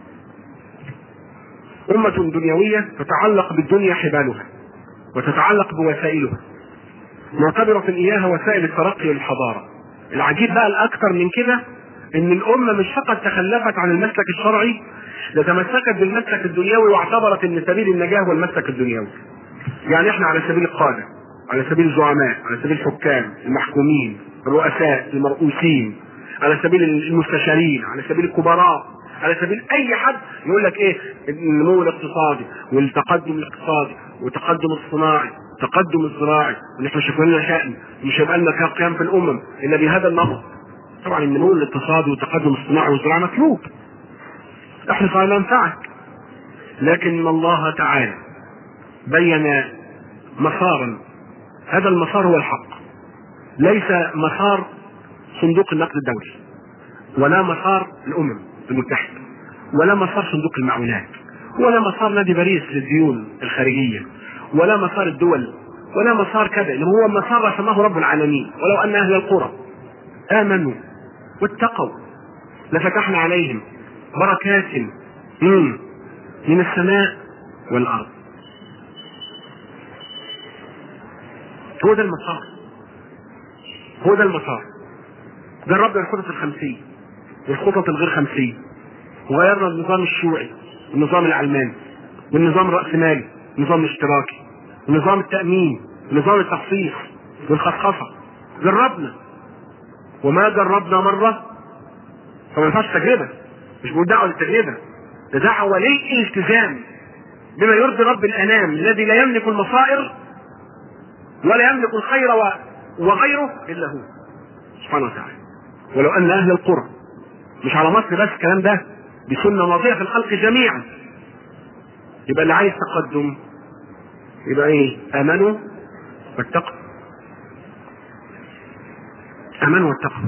امه دنيويه تتعلق بالدنيا حبالها وتتعلق بوسائلها معتبرة إياها وسائل الترقي والحضارة العجيب بقى الأكثر من كده إن الأمة مش فقط تخلفت عن المسلك الشرعي ده تمسكت بالمسلك الدنيوي واعتبرت إن سبيل النجاة هو المسلك الدنيوي يعني إحنا على سبيل القادة على سبيل الزعماء على سبيل الحكام المحكومين الرؤساء المرؤوسين على سبيل المستشارين على سبيل الكبراء على سبيل اي حد يقول لك ايه النمو الاقتصادي والتقدم الاقتصادي والتقدم الصناعي التقدم الزراعي وان احنا شايفين لنا شأن مش هيبقى لنا قيام في الامم الا بهذا النمط طبعا النمو الاقتصادي والتقدم الصناعي والزراعي مطلوب احرص على منفعك لكن الله تعالى بين مسارا هذا المسار هو الحق ليس مسار صندوق النقد الدولي ولا مسار الامم المتحده ولا مسار صندوق المعونات ولا مسار نادي باريس للديون الخارجيه ولا مسار الدول ولا مسار كذا اللي هو مسار رسمه رب العالمين ولو ان اهل القرى امنوا واتقوا لفتحنا عليهم بركات مم من السماء والارض هو ده المسار هو ده المسار جربنا الخطط الخمسيه والخطط الغير خمسيه وغيرنا النظام الشيوعي والنظام العلماني والنظام الرأسمالي النظام الاشتراكي ونظام التأمين ونظام التخصيص والخصخصة جربنا وما جربنا مرة فما ينفعش تجربة مش بقول دعوة للتجربة ده دعوة للالتزام بما يرضي رب الأنام الذي لا يملك المصائر ولا يملك الخير وغيره إلا هو سبحانه وتعالى ولو أن أهل القرى مش على مصر بس الكلام ده دي سنة ماضية في الخلق جميعا يبقى اللي عايز تقدم يبقى ايه امنوا واتقوا امنوا واتقوا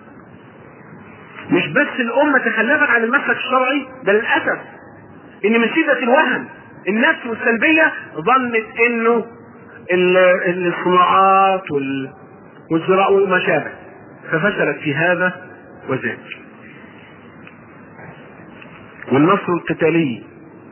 مش بس الامه تخلفت عن المسلك الشرعي ده للاسف ان من شده الوهن النفس والسلبيه ظنت انه الصناعات وال... والزراعه وما شابه ففشلت في هذا وذاك والنصر القتالي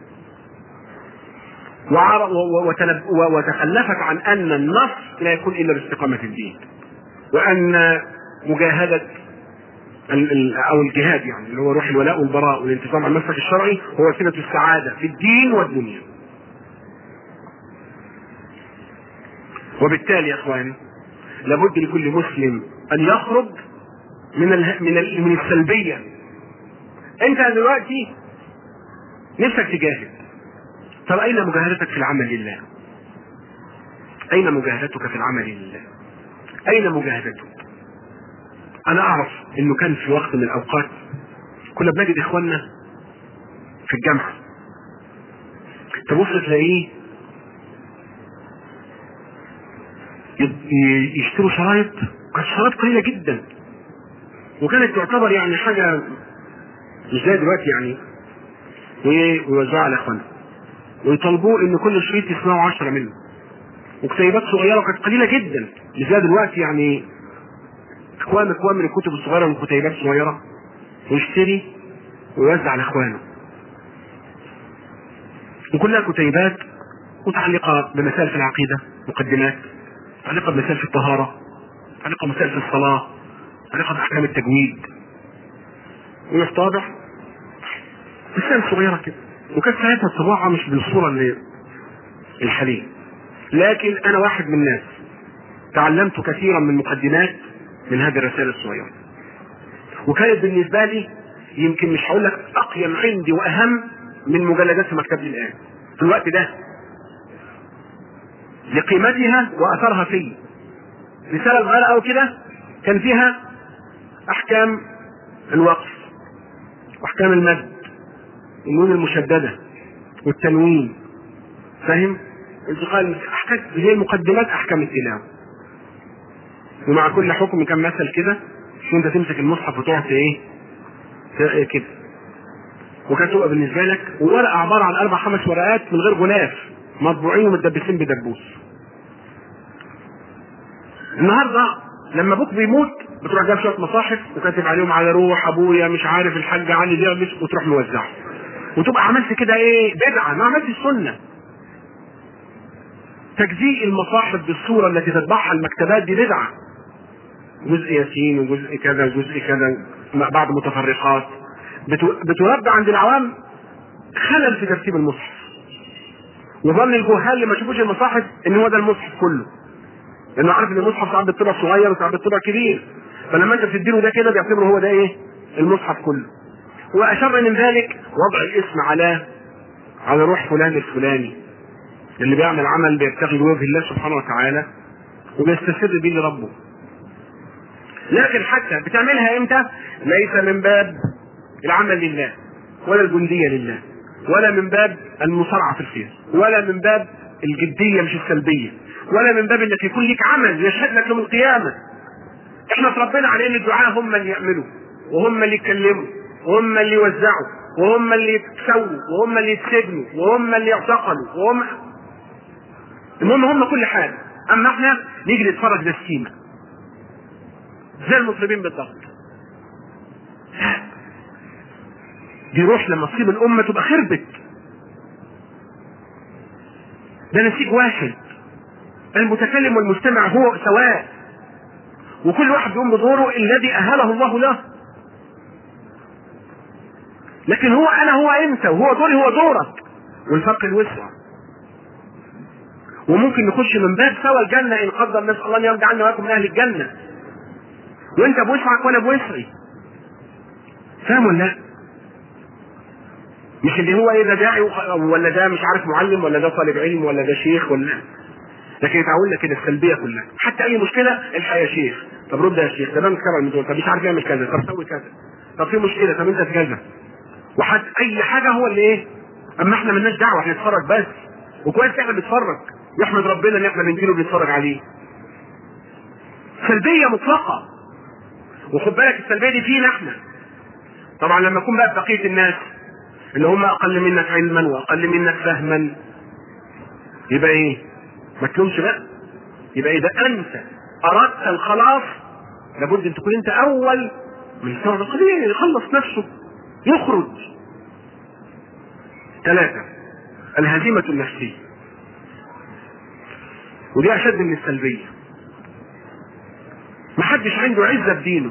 وتخلفت عن ان النصر لا يكون الا باستقامه الدين وان مجاهده او الجهاد يعني اللي هو روح الولاء والبراء والانتظام على المسلك الشرعي هو وسيله السعاده في الدين والدنيا. وبالتالي يا اخواني لابد لكل مسلم ان يخرج من ال من ال من السلبيه. انت دلوقتي نفسك تجاهد طب أين مجاهدتك في العمل لله؟ أين مجاهدتك في العمل لله؟ أين مجاهدتك؟ أنا أعرف إنه كان في وقت من الأوقات كنا بنجد إخواننا في الجامعة تبص تلاقيه يشتروا شرايط كانت شرايط قليلة جدا وكانت تعتبر يعني حاجة مش زي دلوقتي يعني ويوزعها على إخواننا ويطالبوه ان كل شريط يسمعوا عشرة منه وكتيبات صغيره وكانت قليله جدا مش زي دلوقتي يعني اكوام اكوام من الكتب الصغيره والكتيبات الصغيره ويشتري ويوزع على اخوانه وكلها كتيبات متعلقه بمسائل في العقيده مقدمات متعلقه بمسائل في الطهاره متعلقه بمسائل في الصلاه متعلقه باحكام التجويد ويروح طابع مسائل صغيره كده وكانت ساعتها الطباعة مش بالصورة اللي الحالية لكن أنا واحد من الناس تعلمت كثيرا من مقدمات من هذه الرسائل الصغيرة وكانت بالنسبة لي يمكن مش هقول لك أقيم عندي وأهم من مجلدات في مكتبي الآن في الوقت ده لقيمتها وأثرها فيه رسالة صغيرة أو كده كان فيها أحكام الوقف وأحكام المد النون المشددة والتنوين فاهم؟ انتقال احكام هي المقدمات احكام التلاوة ومع كل حكم كان مثل كده شو انت تمسك المصحف وتقعد ايه؟ كده وكانت تبقى بالنسبه لك وورقه عباره عن اربع خمس ورقات من غير غلاف مطبوعين ومتدبسين بدبوس النهارده لما ابوك بيموت بتروح جايب شويه مصاحف وكاتب عليهم على روح ابويا مش عارف الحاج علي دعبس وتروح موزعه وتبقى عملت كده ايه بدعه ما عملتش السنه تجزيء المصاحف بالصوره التي تتبعها المكتبات دي بدعه جزء ياسين وجزء كذا وجزء كذا بعض متفرقات بتربى عند العوام خلل في ترتيب المصحف وظن الجهال اللي ما شافوش المصاحف ان هو ده المصحف كله لانه عارف ان المصحف ساعات بيطبع صغير وساعات بيطبع كبير فلما انت بتديله ده كده بيعتبره هو ده ايه المصحف كله واشر من ذلك وضع الاسم على على روح فلان الفلاني اللي بيعمل عمل بيبتغي بوجه الله سبحانه وتعالى وبيستسر به لربه لكن حتى بتعملها امتى ليس من باب العمل لله ولا الجندية لله ولا من باب المصارعة في الخير ولا من باب الجدية مش السلبية ولا من باب انك يكون لك عمل يشهد لك يوم القيامة احنا اتربينا على ان الدعاء هم اللي يعملوا وهم اللي يتكلموا وهم اللي يوزعوا وهم اللي يتسووا وهم اللي يتسجنوا وهم اللي يعتقلوا وهم المهم هم كل حاجة اما احنا نيجي نتفرج نسيمة زي المطربين بالضبط دي روح لما تصيب الأمة تبقى خربت ده نسيج واحد المتكلم والمستمع هو سواء وكل واحد يقوم بدوره الذي أهله الله له لكن هو أنا هو أنت وهو دوري هو دورك والفرق الوسع وممكن نخش من باب سوى الجنة إن قدر نسأل الله أن يرضى عنا ويكون من أهل الجنة وأنت بوسعك وأنا بوسعي فاهم ولا لا؟ مش اللي هو ايه ده داعي ولا ده مش عارف معلم ولا ده طالب علم ولا ده شيخ ولا لكن يتعودنا كده السلبيه كلها حتى اي مشكله الحق يا شيخ طب رد يا شيخ طب انا متكرر من دول طب مش عارف يعمل كذا طب سوي كذا طب في مشكله طب انت كذا وحد اي حاجه هو اللي ايه اما احنا مالناش دعوه احنا نتفرج بس وكويس احنا بنتفرج يحمد ربنا ان احنا بنجيله بنتفرج عليه سلبيه مطلقه وخد بالك السلبيه دي فينا احنا طبعا لما يكون بقى بقيه الناس اللي هم اقل منك علما واقل منك فهما يبقى ايه ما تلومش بقى يبقى اذا انت اردت الخلاص لابد ان تكون انت اول من سبب القضيه يخلص نفسه يخرج ثلاثة الهزيمة النفسية ودي أشد من السلبية محدش عنده عزة بدينه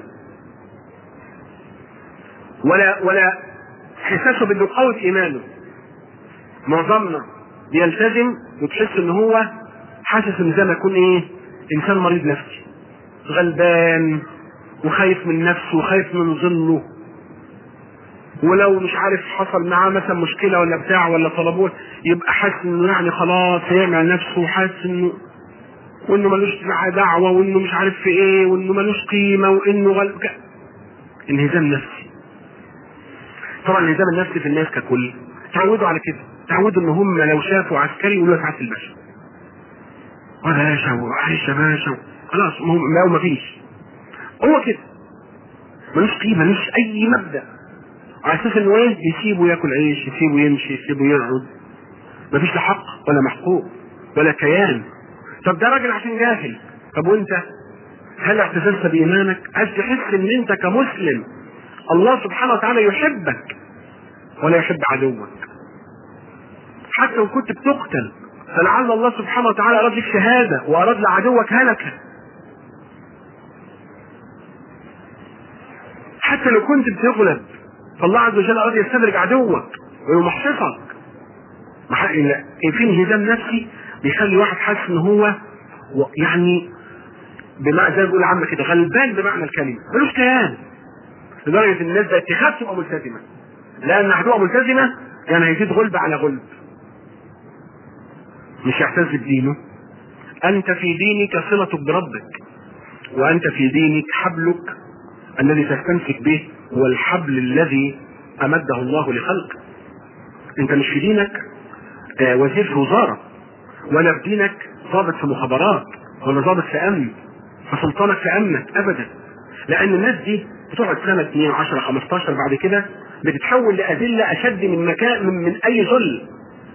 ولا ولا احساسه بانه قوي ايمانه معظمنا بيلتزم وتحس ان هو حاسس ان زي ما يكون ايه انسان مريض نفسي غلبان وخايف من نفسه وخايف من ظنه ولو مش عارف حصل معاه مثلا مشكله ولا بتاع ولا طلبوه يبقى حاسس انه يعني خلاص هيعمع نفسه وحاسس انه وانه ملوش دعوه وانه مش عارف في ايه وانه ملوش قيمه وانه غلب انهزام نفسي طبعا النظام النفسي في الناس ككل تعودوا على كده تعودوا ان هم لو شافوا عسكري يقولوا سعاده الباشا باشا وعيش يا باشا خلاص ما هو ما فيش هو كده ملوش قيمه ملوش اي مبدا على اساس انه ايه يسيبه ياكل عيش يسيبه يمشي يسيبه يقعد مفيش لا حق ولا محقوق ولا كيان طب ده راجل عشان جاهل طب وانت هل اعتزلت بايمانك عايز تحس ان انت كمسلم الله سبحانه وتعالى يحبك ولا يحب عدوك حتى لو كنت بتقتل فلعل الله سبحانه وتعالى اراد لك شهاده واراد لعدوك هلكه حتى لو كنت بتغلب فالله عز وجل اراد يستدرج عدوك ويمحصك في انهزام نفسي بيخلي واحد حاسس ان هو يعني بمعنى زي ما بيقول عم كده غلبان بمعنى الكلمه ملوش كيان لدرجه ان الناس بقت تخاف تبقى ملتزمه لان هتبقى ملتزمه يعني هيزيد غلب على غلب مش يعتز بدينه انت في دينك صلتك بربك وانت في دينك حبلك الذي تستمسك به هو الحبل الذي امده الله لخلقه انت مش في دينك آه وزير في وزاره ولا في دينك ضابط في مخابرات ولا ضابط في امن فسلطانك في امنك ابدا لان الناس دي بتقعد سنه 2 10 15 بعد كده بتتحول لاذله اشد من مكان من, من اي ذل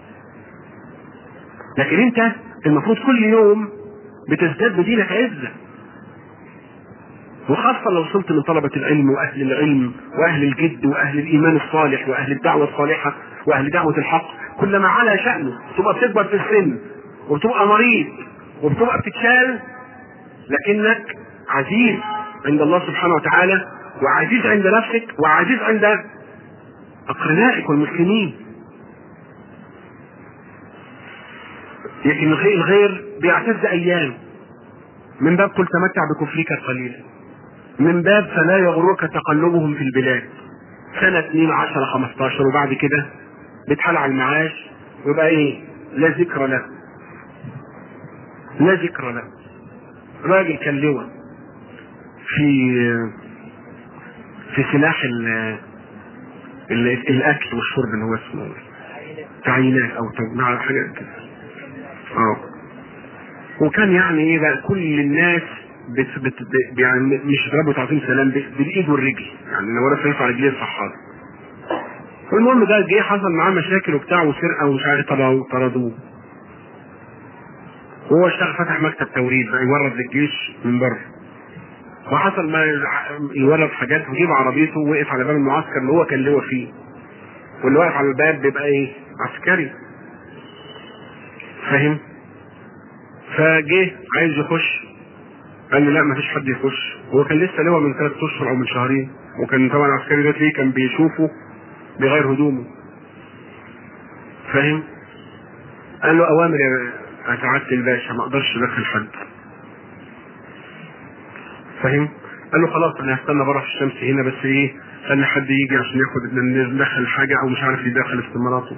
لكن انت المفروض كل يوم بتزداد بدينك عزه وخاصة لو وصلت من طلبة العلم وأهل العلم وأهل الجد وأهل الإيمان الصالح وأهل الدعوة الصالحة وأهل دعوة الحق كلما على شأنه تبقى بتكبر في السن وبتبقى مريض وبتبقى بتتشال لكنك عزيز عند الله سبحانه وتعالى وعزيز عند نفسك وعزيز عند أقرنائك والمسلمين لكن الغير, الغير بيعتز أيام من باب قل تمتع بكفرك قليلا من باب فلا يغرك تقلبهم في البلاد سنة 2 10 15 وبعد كده بيتحال على المعاش ويبقى ايه لا ذكر له لا ذكر له راجل كان لواء في في سلاح ال ال الاكل والشرب اللي هو اسمه تعيينات او مع حاجه كده اه وكان يعني ايه بقى كل الناس بت بت ب- يعني مش ضربوا تعظيم سلام ب- بالايد والرجل يعني لو رفع يرفع رجليه الصحابه والمهم ده جه حصل معاه مشاكل وبتاع وسرقه ومش عارف طردوه طردوه وهو اشتغل فتح مكتب توريد بقى يورد للجيش من بره وحصل ما يورد حاجات وجيب عربيته ووقف على باب المعسكر اللي هو كان لواء فيه واللي واقف على الباب بيبقى ايه عسكري فاهم فجه عايز يخش قال لي لا ما فيش حد يخش هو كان لسه لواء من ثلاث اشهر او من شهرين وكان طبعا العسكري ده تلاقيه كان بيشوفه بغير هدومه فاهم قال له اوامر يا سعاده الباشا ما اقدرش ادخل حد فاهم قال له خلاص انا هستنى بره في الشمس هنا بس ايه خلي حد يجي عشان ياخد ندخل حاجه او مش عارف يدخل استماراته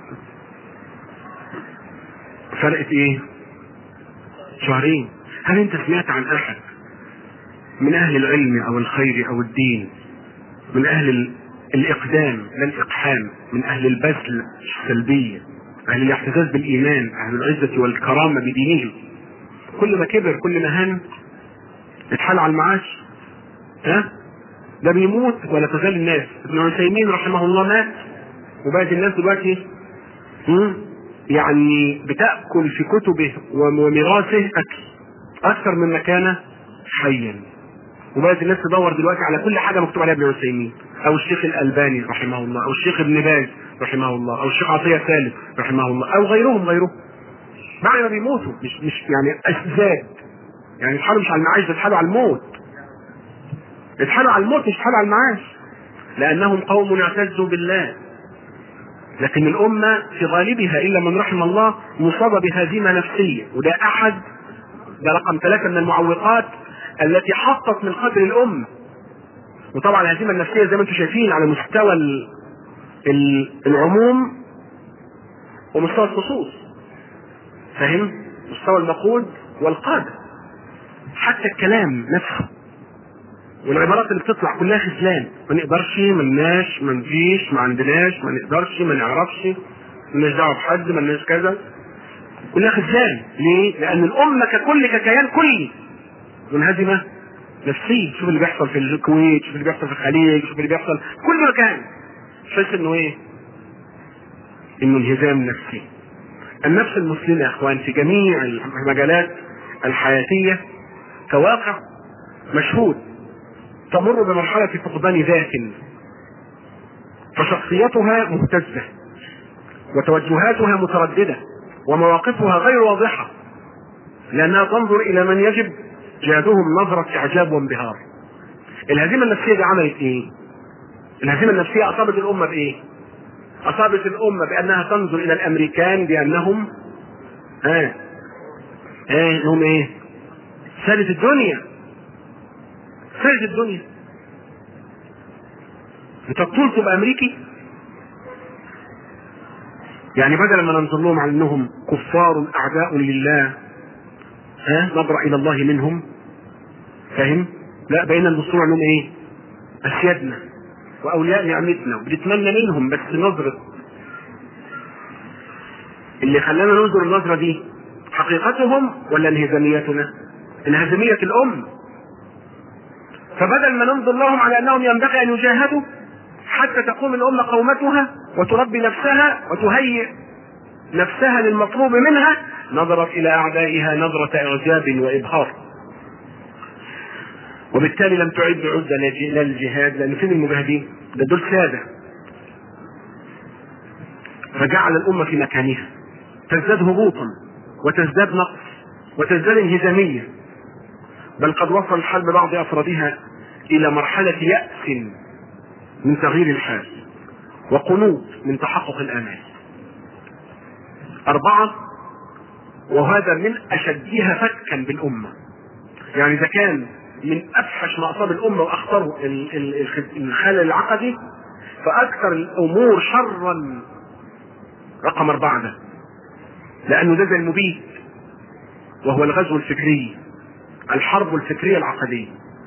فرقت ايه شهرين هل انت سمعت عن احد من اهل العلم او الخير او الدين من اهل ال- الاقدام لا الاقحام من اهل البذل السلبيه اهل الاعتزاز بالايمان اهل العزه والكرامه بدينهم كل ما كبر كل ما هان اتحال على المعاش ها ده بيموت ولا تزال الناس ابن عثيمين رحمه الله مات وبقت الناس دلوقتي مم، يعني بتاكل في كتبه وميراثه اكل اكثر مما كان حيا وبقت الناس تدور دلوقتي على كل حاجه مكتوب عليها ابن عثيمين او الشيخ الالباني رحمه الله او الشيخ ابن باز رحمه الله او الشيخ عطيه سالم رحمه الله او غيرهم غيرهم بعد ما بيموتوا مش مش يعني اشزاد يعني اتحالوا مش على المعاش ده اتحالوا على الموت اتحالوا على الموت مش اتحالوا على المعاش لانهم قوم اعتزوا بالله لكن الامه في غالبها الا من رحم الله مصابه بهزيمه نفسيه وده احد ده رقم ثلاثه من المعوقات التي حطت من قدر الامه وطبعا الهزيمه النفسيه زي ما انتم شايفين على مستوى ال- ال- العموم ومستوى الخصوص فاهم مستوى المقود والقاده حتى الكلام نفسه والعبارات اللي بتطلع كلها خذلان ما نقدرش ما لناش ما نجيش ما عندناش ما نقدرش ما نعرفش مالناش دعوه بحد ما لناش كذا كلها خذلان ليه؟ لان الامه ككل ككيان كلي منهزمه نفسيا شوف اللي بيحصل في الكويت شوف اللي بيحصل في الخليج شوف اللي بيحصل في كل مكان تحس انه ايه؟ انه انهزام نفسي النفس المسلمه يا اخوان في جميع المجالات الحياتيه كواقع مشهود تمر بمرحلة فقدان ذات فشخصيتها مهتزة وتوجهاتها مترددة ومواقفها غير واضحة لأنها تنظر إلى من يجب جهادهم نظرة إعجاب وانبهار الهزيمة النفسية دي عملت إيه؟ الهزيمة النفسية أصابت الأمة بإيه؟ أصابت الأمة بأنها تنظر إلى الأمريكان بأنهم ها ها إنهم إيه؟ سادة الدنيا سيد الدنيا انت بتطول تبقى امريكي يعني بدل ما ننظر لهم على انهم كفار اعداء لله ها نبرأ الى الله منهم فاهم لا بقينا نبص لهم انهم ايه اسيادنا واولياء نعمتنا وبنتمنى منهم بس نظرة اللي خلانا ننظر النظرة دي حقيقتهم ولا انهزاميتنا انهزامية الام فبدل ما ننظر لهم على انهم ينبغي ان يجاهدوا حتى تقوم الامه قومتها وتربي نفسها وتهيئ نفسها للمطلوب منها نظرت الى اعدائها نظره اعجاب وابهار وبالتالي لم تعد عدة للجهاد لأن فين المجاهدين؟ ده دول سادة فجعل الأمة في مكانها تزداد هبوطا وتزداد نقص وتزداد انهزامية بل قد وصل الحال ببعض أفرادها إلى مرحلة يأس من تغيير الحال وقنوط من تحقق الآمال أربعة وهذا من أشدها فكا بالأمة يعني إذا كان من افحش ما اصاب الامه واخطره الخلل العقدي فاكثر الامور شرا رقم اربعه ده لانه ده زي المبيد وهو الغزو الفكري الحرب الفكريه العقديه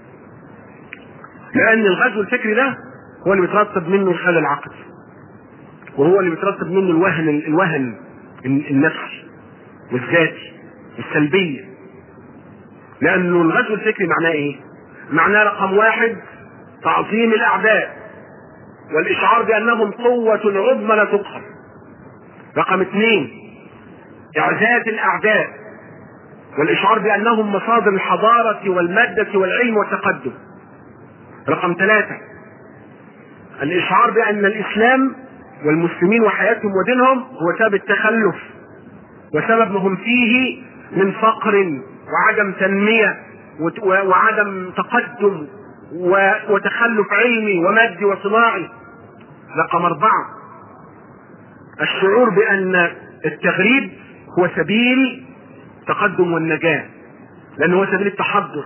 لان الغزو الفكري ده هو اللي بيترتب منه الخلل العقدي وهو اللي بيترتب منه الوهن الوهن النفسي والذاتي السلبيه لانه الغزو الفكري معناه ايه؟ معناه رقم واحد تعظيم الاعداء والاشعار بانهم قوة عظمى لا تقهر. رقم اثنين اعزاز الاعداء والاشعار بانهم مصادر الحضارة والمادة والعلم والتقدم. رقم ثلاثة الاشعار بان الاسلام والمسلمين وحياتهم ودينهم هو سبب التخلف وسبب ما هم فيه من فقر وعدم تنمية وعدم تقدم وتخلف علمي ومادي وصناعي رقم أربعة الشعور بأن التغريب هو سبيل التقدم والنجاة لأنه هو سبيل التحضر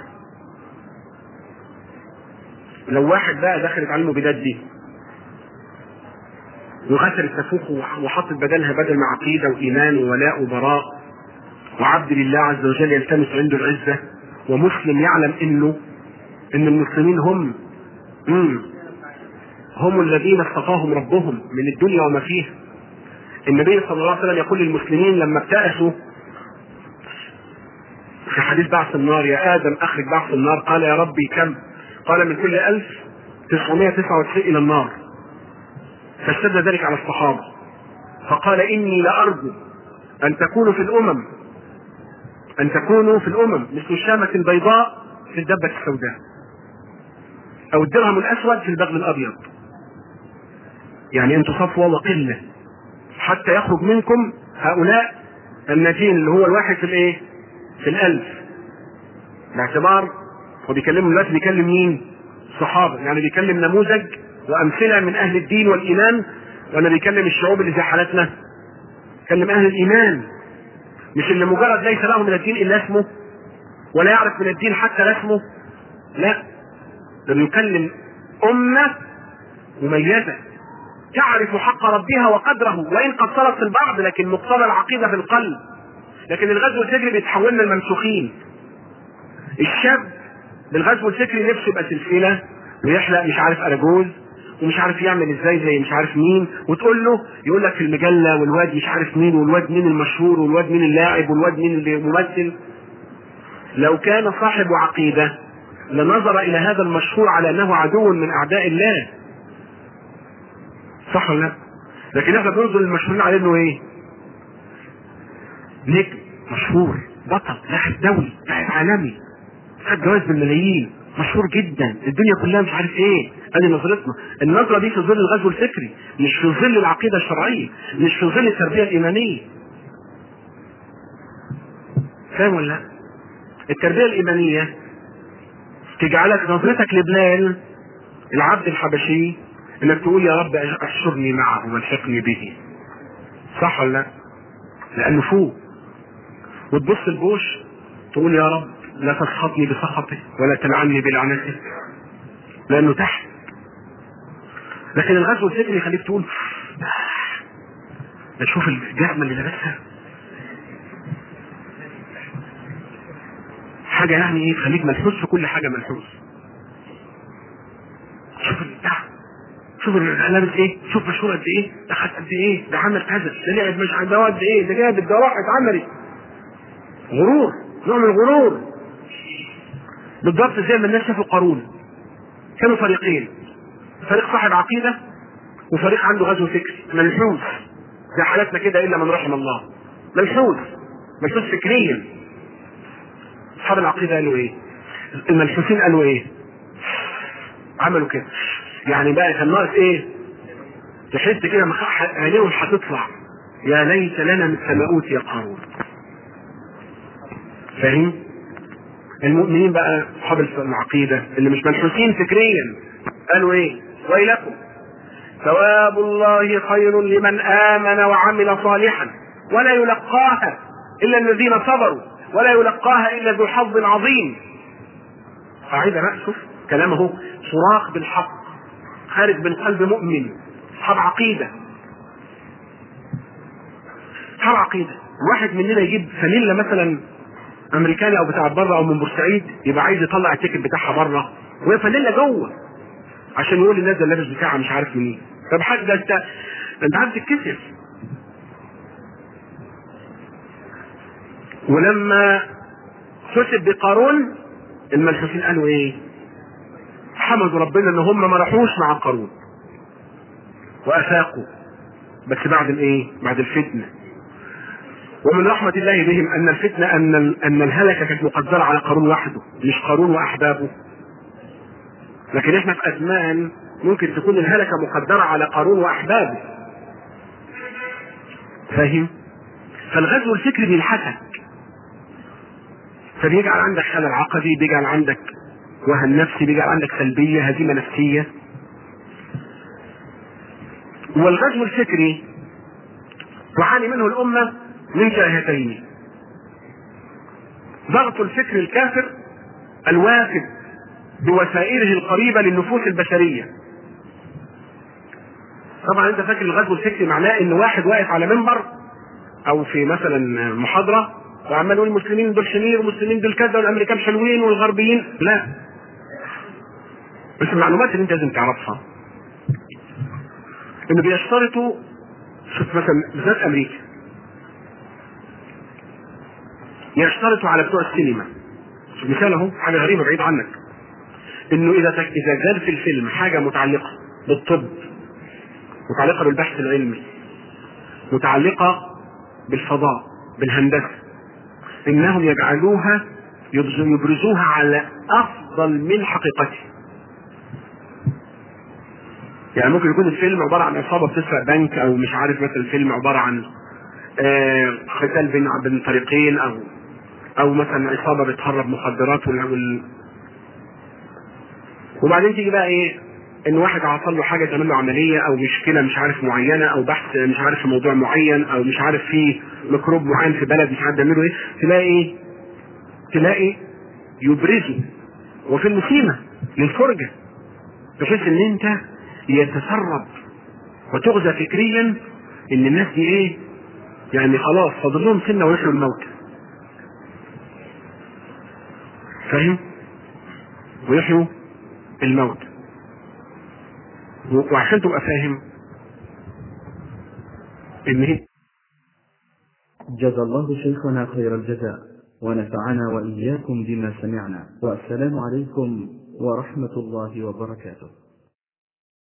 لو واحد بقى دخلت على المبيدات دي وغسل التفوخ وحطت بدلها بدل ما عقيده وايمان وولاء وبراء وعبد لله عز وجل يلتمس عنده العزة ومسلم يعلم انه ان المسلمين هم مم هم الذين اصطفاهم ربهم من الدنيا وما فيها النبي صلى الله عليه وسلم يقول للمسلمين لما ابتأسوا في حديث بعث النار يا آدم أخرج بعث النار قال يا ربي كم قال من كل ألف تسعمائة تسعة وتسعين إلى النار فاشتد ذلك على الصحابة فقال إني لأرجو أن تكونوا في الأمم أن تكونوا في الأمم مثل الشامة البيضاء في الدبة السوداء أو الدرهم الأسود في البغل الأبيض يعني أنتم صفوة وقلة حتى يخرج منكم هؤلاء الناجين اللي هو الواحد في الايه؟ في الألف باعتبار هو بيكلم دلوقتي بيكلم مين؟ الصحابة يعني بيكلم نموذج وأمثلة من أهل الدين والإيمان ولا بيكلم الشعوب اللي زي حالتنا؟ كلم أهل الإيمان مش اللي مجرد ليس له من الدين الا اسمه ولا يعرف من الدين حتى لا اسمه لا ده بيكلم امه مميزه تعرف حق ربها وقدره وان قصرت في البعض لكن مقتضى العقيده في القلب لكن الغزو الفكري بيتحولنا الممسوخين الشاب بالغزو الفكري نفسه يبقى سلسله ويحلق مش عارف اراجوز ومش عارف يعمل ازاي زي مش عارف مين وتقول له يقول لك في المجله والواد مش عارف مين والواد مين المشهور والواد مين اللاعب والواد مين الممثل لو كان صاحب عقيده لنظر الى هذا المشهور على انه عدو من اعداء الله صح ولا لا؟ لكن احنا بننظر للمشهورين على انه ايه؟ نجم مشهور بطل لاعب دولي لاعب عالمي خد جوائز بالملايين مشهور جدا الدنيا كلها مش عارف ايه ادي نظرتنا النظره دي في ظل الغزو الفكري مش في ظل العقيده الشرعيه مش في ظل التربيه الايمانيه فاهم ولا لا التربيه الايمانيه تجعلك نظرتك لبلال العبد الحبشي انك تقول يا رب احشرني معه والحقني به صح ولا لا لانه فوق وتبص البوش تقول يا رب لا تسخطني بسخطه ولا تلعني بلعنته لانه تحت لكن الغزو الفكري يخليك تقول اشوف الجزمه اللي لابسها حاجه يعني ايه تخليك ملحوس في كل حاجه ملحوس شوف البتاع شوف لابس ايه شوف مشهور قد ايه ده خد قد ايه ده عمل كذا ده لعب مش عارف ده قد ايه ده جاب ده راحت عملي غرور نوع من الغرور بالضبط زي ما الناس شافوا قارون كانوا فريقين فريق صاحب عقيده وفريق عنده غزو فكري منحوس زي حالتنا كده الا من رحم الله منحوس منحوس فكريا اصحاب العقيده قالوا ايه؟ المنحوسين قالوا ايه؟ عملوا كده يعني بقى كان ناقص ايه؟ تحس كده مخ- عينيهم هتطلع يا ليت لنا مثل ما اوتي قارون فاهم؟ المؤمنين بقى اصحاب العقيده اللي مش منحوسين فكريا قالوا ايه؟ ويلكم ثواب الله خير لمن امن وعمل صالحا ولا يلقاها الا الذين صبروا ولا يلقاها الا ذو حظ عظيم قاعده بقى شوف كلامه صراخ بالحق خارج من قلب مؤمن اصحاب عقيده اصحاب عقيده واحد مننا يجيب فانيلا مثلا امريكاني او بتاع بره او من بورسعيد يبقى عايز يطلع التيكت بتاعها بره وهي فانيلا جوه عشان يقول للناس ده اللابس بتاعها مش عارف منين طب حاج ده انت ده انت عارف تتكسف ولما حسب بقارون الملحوسين قالوا ايه؟ حمدوا ربنا ان هم ما راحوش مع قارون وافاقوا بس بعد الايه؟ بعد الفتنه ومن رحمة الله بهم أن الفتنة أن أن الهلكة كانت مقدرة على قارون وحده مش قارون وأحبابه لكن احنا في أزمان ممكن تكون الهلكة مقدرة على قارون وأحبابه فاهم؟ فالغزو الفكري بيلحسك فبيجعل عندك خلل عقدي بيجعل عندك وهن نفسي بيجعل عندك سلبية هزيمة نفسية والغزو الفكري تعاني منه الأمة من جهتين ضغط الفكر الكافر الوافد بوسائله القريبة للنفوس البشرية طبعا انت فاكر الغزو الفكري معناه ان واحد واقف على منبر او في مثلا محاضرة وعمال يقول المسلمين دول شمير والمسلمين دول كذا والامريكان حلوين والغربيين لا بس المعلومات اللي انت لازم تعرفها انه بيشترطوا شوف مثلا بالذات امريكا يشترطوا على بتوع السينما مثال اهو حاجه غريبه بعيد عنك انه اذا تك... اذا جاب في الفيلم حاجه متعلقه بالطب متعلقه بالبحث العلمي متعلقه بالفضاء بالهندسه انهم يجعلوها يبز- يبرزوها على افضل من حقيقتها يعني ممكن يكون الفيلم عباره عن عصابه بتسرق بنك او مش عارف مثلا الفيلم عباره عن آه، قتال بين بين طريقين او او مثلا عصابه بتهرب مخدرات وال... وال... وبعدين تيجي بقى ايه ان واحد حصل له حاجه تعمل له عمليه او مشكله مش عارف معينه او بحث مش عارف في موضوع معين او مش عارف في ميكروب معين في بلد مش عارف يعملوا ايه تلاقي ايه تلاقي يبرزوا وفي سيمه للفرجه بحيث ان انت يتسرب وتغزى فكريا ان الناس دي ايه يعني خلاص فاضل لهم سنه ويحيوا الموت فاهم ويحيوا الموت و- وعشان تبقى فاهم ان هي جزى الله شيخنا خير الجزاء ونفعنا وإياكم بما سمعنا والسلام عليكم ورحمة الله وبركاته